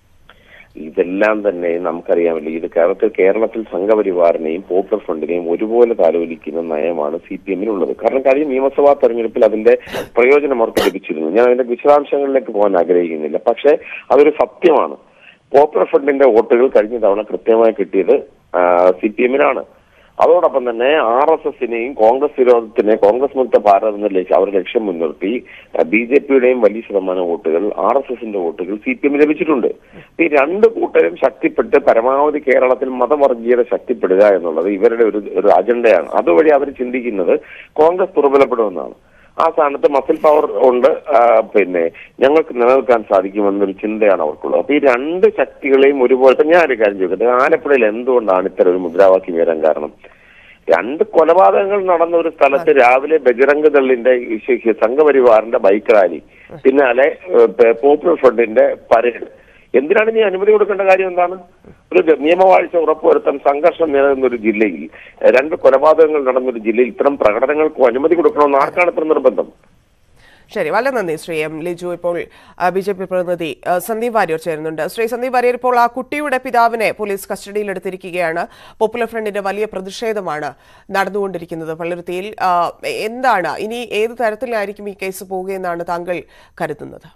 ഇതെല്ലാം തന്നെ നമുക്കറിയാമല്ലോ ഇത് കേരളത്തിൽ കേരളത്തിൽ സംഘപരിവാറിനെയും പോപ്പുലർ ഫ്രണ്ടിനെയും ഒരുപോലെ താലോലിക്കുന്ന നയമാണ് സി പി എമ്മിനുള്ളത് കാരണം കഴിഞ്ഞ നിയമസഭാ തെരഞ്ഞെടുപ്പിൽ അതിന്റെ പ്രയോജനം അവർക്ക് ലഭിച്ചിരുന്നു ഞാൻ അതിന്റെ വിശദാംശങ്ങളിലേക്ക് പോകാൻ ആഗ്രഹിക്കുന്നില്ല പക്ഷേ അതൊരു സത്യമാണ് പോപ്പുലർ ഫ്രണ്ടിന്റെ വോട്ടുകൾ കഴിഞ്ഞ തവണ കൃത്യമായി കിട്ടിയത് സി പി എമ്മിനാണ് അതോടൊപ്പം തന്നെ ആർ എസ് എസിനെയും കോൺഗ്രസ് വിരോധത്തിനെ കോൺഗ്രസ് മുക്ത ഭാരത് എന്ന ലക്ഷ്യം അവർ ലക്ഷ്യം മുൻനിർത്തി ബി ജെ പിയുടെയും വലിയ ശതമാനം വോട്ടുകൾ ആർ എസ് എസിന്റെ വോട്ടുകൾ സി പി എമ്മിന് ലഭിച്ചിട്ടുണ്ട് ഈ രണ്ട് കൂട്ടരും ശക്തിപ്പെട്ട് പരമാവധി കേരളത്തിൽ മതവർഗീയത ശക്തിപ്പെടുക എന്നുള്ളത് ഇവരുടെ ഒരു ഒരു അജണ്ടയാണ് അതുവഴി അവർ ചിന്തിക്കുന്നത് കോൺഗ്രസ് ദുർബലപ്പെടുമെന്നാണ് ആ സ്ഥാനത്ത് മസിൽ പവർ ഉണ്ട് ആ, പിന്നെ ഞങ്ങൾക്ക് നിലനിൽക്കാൻ സാധിക്കുമെന്നൊരു ചിന്തയാണ് അവർക്കുള്ളത് അപ്പൊ ഈ രണ്ട് ശക്തികളെയും ഒരുപോലെ ഇപ്പൊ ഞാനൊരു കാര്യം ചോദിക്കട്ടെ ആലപ്പുഴയിൽ എന്തുകൊണ്ടാണ് ഇത്തരം ഒരു മുദ്രാവാക്യം വരാൻ കാരണം രണ്ട് കൊലപാതകങ്ങൾ നടന്ന ഒരു സ്ഥലത്ത് രാവിലെ ബജറംഗ് ദളിന്റെ ഈ ശ- സംഘപരിവാറിന്റെ ബൈക്ക് റാലി പിന്നാലെ ഏഹ്, പേ- പോപ്പുലർ ഫ്രണ്ടിന്റെ പരേഡ് എന്തിനാണ് ഇനി അനുമതി കൊടുക്കേണ്ട കാര്യം എന്താണ് ഒരു ഗ- നിയമവാഴ്ച ഉറപ്പുവരുത്താൻ സംഘർഷം നിലനിന്ന ഒരു ജില്ലയിൽ ഏഹ്, രണ്ട് കൊലപാതകങ്ങൾ നടന്ന ഒരു ജില്ലയിൽ ഇത്തരം പ്രകടനങ്ങൾക്ക് അനുമതി കൊടുക്കണമെന്ന് ആർക്കാണ് ഇത്ര നിർബന്ധം ശരി വളരെ നന്ദി ശ്രീ എം ലിജു ഇപ്പോൾ ബി ജെ പി പ്രതിനിധി ആ, സന്ദീപ് വാര്യർ ചേരുന്നുണ്ട് ശ്രീ സന്ദീപ് വാര്യർ ഇപ്പോൾ ആ കുട്ടിയുടെ പിതാവിനെ പോലീസ് കസ്റ്റഡിയിലെടുത്തിരിക്കുകയാണ് പോപ്പുലർ ഫ്രണ്ടിന്റെ വലിയ പ്രതിഷേധമാണ് നടന്നുകൊണ്ടിരിക്കുന്നത് പള്ളുരുത്തിയിൽ ആ, എന്താണ് ഇനി ഏത് തരത്തിലായിരിക്കും ഈ കേസ് പോവുകയെന്നാണ് താങ്കൾ കരുതുന്നത്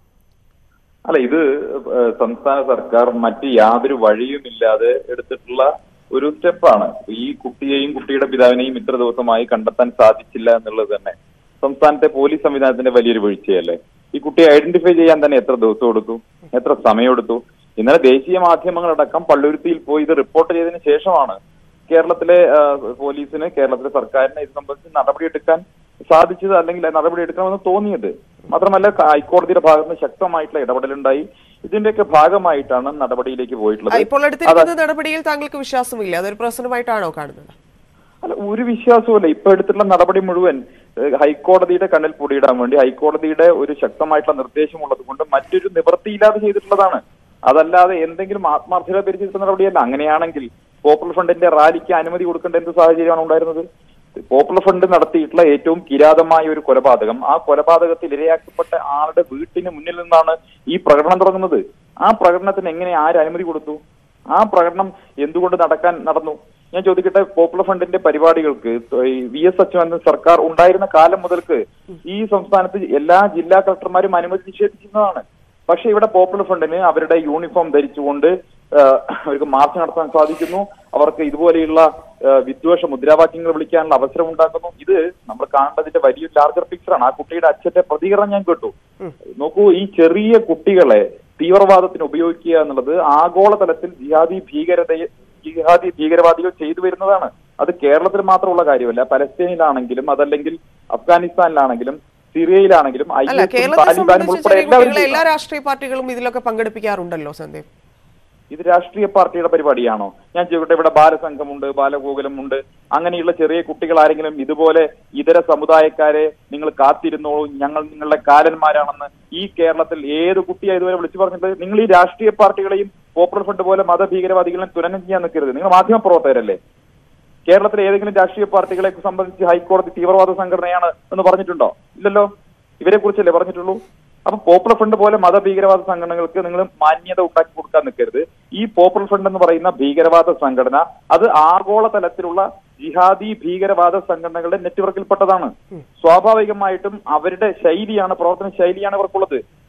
അല്ല ഇത് ഏഹ്, സംസ്ഥാന സർക്കാർ മറ്റ് യാതൊരു വഴിയുമില്ലാതെ എടുത്തിട്ടുള്ള ഒരു സ്റ്റെപ്പാണ് ഈ കുട്ടിയെയും കുട്ടിയുടെ പിതാവിനെയും ഇത്ര ദിവസമായി കണ്ടെത്താൻ സാധിച്ചില്ല എന്നുള്ളത് തന്നെ സംസ്ഥാനത്തെ പോലീസ് സംവിധാനത്തിന്റെ വലിയൊരു വീഴ്ചയല്ലേ ഈ കുട്ടിയെ ഐഡന്റിഫൈ ചെയ്യാൻ തന്നെ എത്ര ദിവസം എടുത്തു എത്ര സമയമെടുത്തു ഇന്നലെ ദേശീയ മാധ്യമങ്ങളടക്കം പള്ളുരുത്തിയിൽ പോയി ഇത് റിപ്പോർട്ട് ചെയ്തതിന് ശേഷമാണ് കേരളത്തിലെ ആ, പോലീസിന് കേരളത്തിലെ സർക്കാരിന് ഇത് സംബന്ധിച്ച് നടപടിയെടുക്കാൻ സാധിച്ചത് അല്ലെങ്കിൽ നടപടി എടുക്കണമെന്ന് തോന്നിയത് മാത്രമല്ല ക- ഹൈക്കോടതിയുടെ ഭാഗത്ത് നിന്ന് ശക്തമായിട്ടുള്ള ഇടപെടലുണ്ടായി ഇതിന്റെയൊക്കെ ഭാഗമായിട്ടാണ് നടപടിയിലേക്ക് ആ, പോയിട്ടുള്ളത് ഇപ്പോൾ എടുത്തിരിക്കുന്ന നടപടിയിൽ താങ്കൾക്ക് വിശ്വാസമില്ല അതൊരു പ്രശ്നമായിട്ടാണോ കാണുന്നത് അല്ല ഒരു വിശ്വാസവുമില്ല ഇപ്പൊ എടുത്തിട്ടുള്ള നടപടി മുഴുവൻ ഏഹ്, ഹൈക്കോടതിയുടെ കണ്ണിൽ പൊടിയിടാൻ വേണ്ടി ഹൈക്കോടതിയുടെ ഒരു ശക്തമായിട്ടുള്ള നിർദ്ദേശമുള്ളത് കൊണ്ട് മറ്റൊരു നിവൃത്തിയില്ലാതെ ചെയ്തിട്ടുള്ളതാണ് അതല്ലാതെ എന്തെങ്കിലും ആത്മാർത്ഥത പിരിച്ചിട്ടുള്ള നടപടിയല്ല അങ്ങനെയാണെങ്കിൽ പോപ്പുലർ ഫണ്ടിന്റെ റാലിക്ക് അനുമതി കൊടുക്കേണ്ട എന്ത് സാഹചര്യമാണ് ഉണ്ടായിരുന്നത് പോപ്പുലർ ഫണ്ട് നടത്തിയിട്ടുള്ള ഏറ്റവും കിരാതമായ ഒരു കൊലപാതകം ആ കൊലപാതകത്തിൽ ഇരയാക്കപ്പെട്ട ആളുടെ വീട്ടിന് മുന്നിൽ നിന്നാണ് ഈ പ്രകടനം തുടങ്ങുന്നത് ആ പ്രകടനത്തിന് എങ്ങനെ ആര് അനുമതി കൊടുത്തു ആ പ്രകടനം എന്തുകൊണ്ട് നടക്കാൻ നടന്നു ഞാൻ ചോദിക്കട്ടെ പോപ്പുലർ ഫണ്ടിന്റെ പരിപാടികൾക്ക് വി എസ് അച്യുതാനന്ദൻ സർക്കാർ ഉണ്ടായിരുന്ന കാലം മുതൽക്ക് ഈ സംസ്ഥാനത്ത് എല്ലാ ജില്ലാ കളക്ടർമാരും അനുമതി നിഷേധിച്ചിരുന്നതാണ് പക്ഷെ ഇവിടെ പോപ്പുലർ ഫണ്ടിന് അവരുടെ യൂണിഫോം ധരിച്ചുകൊണ്ട് ആ, അവർക്ക് മാർച്ച് നടത്താൻ സാധിക്കുന്നു അവർക്ക് ഇതുപോലെയുള്ള ആ, വിദ്വേഷ മുദ്രാവാക്യങ്ങൾ വിളിക്കാനുള്ള അവസരം ഉണ്ടാക്കുന്നു ഇത് നമ്മൾ കാണേണ്ടതിന്റെ വലിയൊരു ലാർജർ പിക്ചറാണ് ആ കുട്ടിയുടെ അച്ഛന്റെ പ്രതികരണം ഞാൻ കേട്ടു നോക്കൂ ഈ ചെറിയ കുട്ടികളെ തീവ്രവാദത്തിന് ഉപയോഗിക്കുക എന്നുള്ളത് ആഗോളതലത്തിൽ ജിഹാദി ഭീകരതയെ ജിഹാദി ഭീകരവാദികൾ ചെയ്തു വരുന്നതാണ് അത് കേരളത്തിൽ മാത്രമുള്ള കാര്യമല്ല പലസ്തീനിലാണെങ്കിലും അതല്ലെങ്കിൽ അഫ്ഗാനിസ്ഥാനിലാണെങ്കിലും സിറിയയിലാണെങ്കിലും ഐ അല്ല എസും കേരളത്തെ താലിബാനും സംബന്ധിച്ച് ഉൾപ്പെടെ ചെറിയ എല്ലാവരും കുട്ടികളെ എല്ലാ ചെയ്യുന്നതാണ്. രാഷ്ട്രീയ പാർട്ടികളും ഇതിലൊക്കെ പങ്കെടുപ്പിക്കാറുണ്ടല്ലോ സന്ദീപ് ഇത് രാഷ്ട്രീയ പാർട്ടിയുടെ പരിപാടിയാണോ ഞാൻ ചോദിക്കട്ടെ ഇവിടെ ബാലസംഘമുണ്ട് ബാലഗോകുലമുണ്ട് അങ്ങനെയുള്ള ചെറിയ കുട്ടികൾ ആരെങ്കിലും ഇതുപോലെ ഇതര സമുദായക്കാരെ നിങ്ങൾ കാത്തിരുന്നോളൂ ഞങ്ങൾ നിങ്ങളുടെ കാലന്മാരാണെന്ന് ഈ കേരളത്തിൽ ഏത് കുട്ടിയാ ഇതുവരെ വിളിച്ചു പറഞ്ഞിട്ട് നിങ്ങൾ ഈ രാഷ്ട്രീയ പാർട്ടികളെയും പോപ്പുലർ ഫണ്ട് പോലെ മതഭീകരവാദികളെയും തുലനം ചെയ്യാൻ നിൽക്കരുത് നിങ്ങൾ മാധ്യമ പ്രവർത്തകരല്ലേ കേരളത്തിലെ ഏതെങ്കിലും രാഷ്ട്രീയ പാർട്ടികളെ സംബന്ധിച്ച് ഹൈക്കോടതി തീവ്രവാദ സംഘടനയാണ് എന്ന് പറഞ്ഞിട്ടുണ്ടോ ഇല്ലല്ലോ ഇവരെ കുറിച്ചല്ലേ പറഞ്ഞിട്ടുള്ളൂ അപ്പൊ പോപ്പുലർ ഫണ്ട് പോലെ മതഭീകരവാദ സംഘടനകൾക്ക് നിങ്ങൾ മാന്യത ഉണ്ടാക്കി കൊടുക്കാൻ നിൽക്കരുത് ഈ പോപ്പുലർ ഫണ്ട് എന്ന് പറയുന്ന ഭീകരവാദ സംഘടന അത് ആഗോള തലത്തിലുള്ള ജിഹാദി ഭീകരവാദ സംഘടനകളുടെ നെറ്റ്വർക്കിൽപ്പെട്ടതാണ് സ്വാഭാവികമായിട്ടും അവരുടെ ശൈലിയാണ് പ്രവർത്തന ശൈലിയാണ് ഇവർക്കുള്ളത്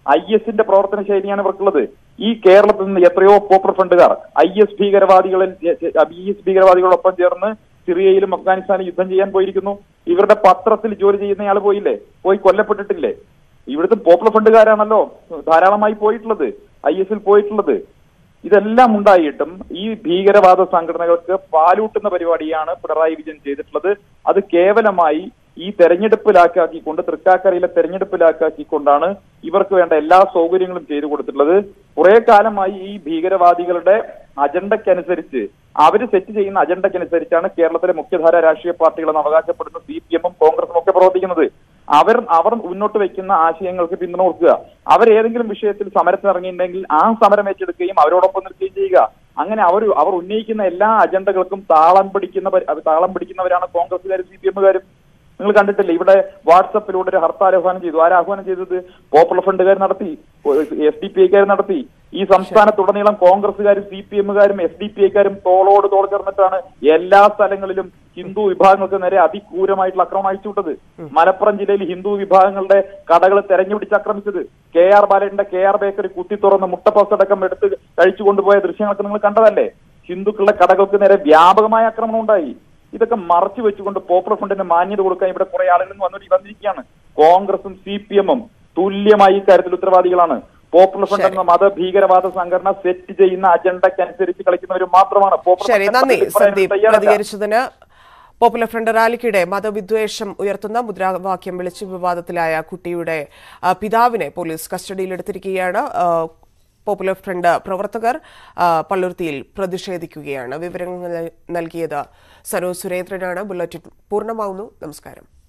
ഐ എസിന്റെ പ്രവർത്തന ശൈലിയാണ് ഇവർക്കുള്ളത് ഈ കേരളത്തിൽ നിന്ന് എത്രയോ പോപ്പുലർ ഫണ്ടുകാർ ഐ എസ് ഭീകരവാദികളിൽ ഐ എസ് ഭീകരവാദികളോടൊപ്പം ചേർന്ന് സിറിയയിലും അഫ്ഗാനിസ്ഥാനിലും യുദ്ധം ചെയ്യാൻ പോയിരിക്കുന്നു ഇവരുടെ പത്രത്തിൽ ജോലി ചെയ്യുന്നയാൾ പോയില്ലേ പോയി കൊല്ലപ്പെട്ടിട്ടില്ലേ ഇവിടുത്തെ പോപ്പുലർ ഫണ്ടുകാരാണല്ലോ ധാരാളമായി പോയിട്ടുള്ളത് ഐ എസിൽ പോയിട്ടുള്ളത് ഇതെല്ലാം ഉണ്ടായിട്ടും ഈ ഭീകരവാദ സംഘടനകൾക്ക് പാലൂട്ടുന്ന പരിപാടിയാണ് പിണറായി വിജയൻ ചെയ്തിട്ടുള്ളത് അത് കേവലമായി ഈ തെരഞ്ഞെടുപ്പിലാക്കിക്കൊണ്ട് തൃക്കാക്കരയിലെ തെരഞ്ഞെടുപ്പിലാക്കിക്കൊണ്ടാണ് ഇവർക്ക് വേണ്ട എല്ലാ സൗകര്യങ്ങളും ചെയ്തു കൊടുത്തിട്ടുള്ളത് കുറെ കാലമായി ഈ ഭീകരവാദികളുടെ അജണ്ടയ്ക്കനുസരിച്ച് അവര് സെറ്റ് ചെയ്യുന്ന അജണ്ടയ്ക്കനുസരിച്ചാണ് കേരളത്തിലെ മുഖ്യധാര രാഷ്ട്രീയ പാർട്ടികളെന്ന് അവകാശപ്പെടുന്ന സി പി എമ്മും കോൺഗ്രസും ഒക്കെ പ്രവർത്തിക്കുന്നത് അവർ അവർ മുന്നോട്ട് വെക്കുന്ന ആശയങ്ങൾക്ക് പിന്തുണ കൊടുക്കുക അവർ ഏതെങ്കിലും വിഷയത്തിൽ സമരത്തിന് ഇറങ്ങിയിട്ടുണ്ടെങ്കിൽ ആ സമരം ഏറ്റെടുക്കുകയും അവരോടൊപ്പം നിൽക്കുകയും ചെയ്യുക അങ്ങനെ അവർ അവർ ഉന്നയിക്കുന്ന എല്ലാ അജണ്ടകൾക്കും താളം പിടിക്കുന്ന പരി- താളം പിടിക്കുന്നവരാണ് കോൺഗ്രസുകാരും സി പി എമ്മുകാരും നിങ്ങൾ കണ്ടിട്ടില്ലേ ഇവിടെ വാട്സപ്പിലൂടെ ഒരു ഹർത്താൽ ആഹ്വാനം ചെയ്തു ആരാ ആഹ്വാനം ചെയ്തത് പോപ്പുലർ ഫണ്ടുകാർ നടത്തി എസ് ഡി പി ഐക്കാർ നടത്തി ഈ സംസ്ഥാനത്തുടനീളം കോൺഗ്രസുകാരും സി പി എമ്മുകാരും എസ് ഡി പി ഐക്കാരും തോളോട് തോൾ ചേർന്നിട്ടാണ് എല്ലാ സ്ഥലങ്ങളിലും ഹിന്ദു വിഭാഗങ്ങൾക്ക് നേരെ അതിക്രൂരമായിട്ടുള്ള ആക്രമണം അയച്ചുവിട്ടത് മലപ്പുറം ജില്ലയിൽ ഹിന്ദു വിഭാഗങ്ങളുടെ കടകൾ തെരഞ്ഞുപിടിച്ച് ആക്രമിച്ചത് കെ ആർ ബാലന്റെ കെ ആർ ബേക്കറി കുത്തി തുറന്ന് മുട്ടപ്പസ് അടക്കം എടുത്ത് കഴിച്ചു കൊണ്ടുപോയ ദൃശ്യങ്ങളൊക്കെ നിങ്ങൾ കണ്ടതല്ലേ ഹിന്ദുക്കളുടെ കടകൾക്ക് നേരെ വ്യാപകമായ ആക്രമണം ഉണ്ടായി ഇതൊക്കെ മറച്ചു വെച്ചുകൊണ്ട് പോപ്പുലർ ഫണ്ടിന് മാന്യത കൊടുക്കാൻ ഇവിടെ കുറെ ആളുകൾ വന്നിട്ട് വന്നിരിക്കുകയാണ് കോൺഗ്രസും സി പി എമ്മും തുല്യമായി ഈ കാര്യത്തിൽ ഉത്തരവാദികളാണ് പോപ്പുലർ ഫണ്ട് എന്ന മത ഭീകരവാദ സംഘടന സെറ്റ് ചെയ്യുന്ന അജണ്ടയ്ക്കനുസരിച്ച് കളിക്കുന്നവർ മാത്രമാണ് പോപ്പുലർ ശരി ഫണ്ട് നന്ദി പദ്ധതി പറയാൻ സന്ദീപ് തയ്യാറല്ല. പ്രതികരിച്ചതിന് പോപ്പുലർ ഫ്രണ്ട് റാലിക്കിടെ മതവിദ്വേഷം ഉയർത്തുന്ന മുദ്രാവാക്യം വിളിച്ച് വിവാദത്തിലായ കുട്ടിയുടെ ആ, പിതാവിനെ പോലീസ് കസ്റ്റഡിയിലെടുത്തിരിക്കുകയാണ് ആ, പോപ്പുലർ ഫ്രണ്ട് പ്രവർത്തകർ ആ, പള്ളുരുത്തിയിൽ പ്രതിഷേധിക്കുകയാണ് വിവരങ്ങൾ നൽകിയത് സനോ സുരേന്ദ്രനാണ് ബുള്ളറ്റിൻ പൂർണ്ണമാവുന്നു നമസ്കാരം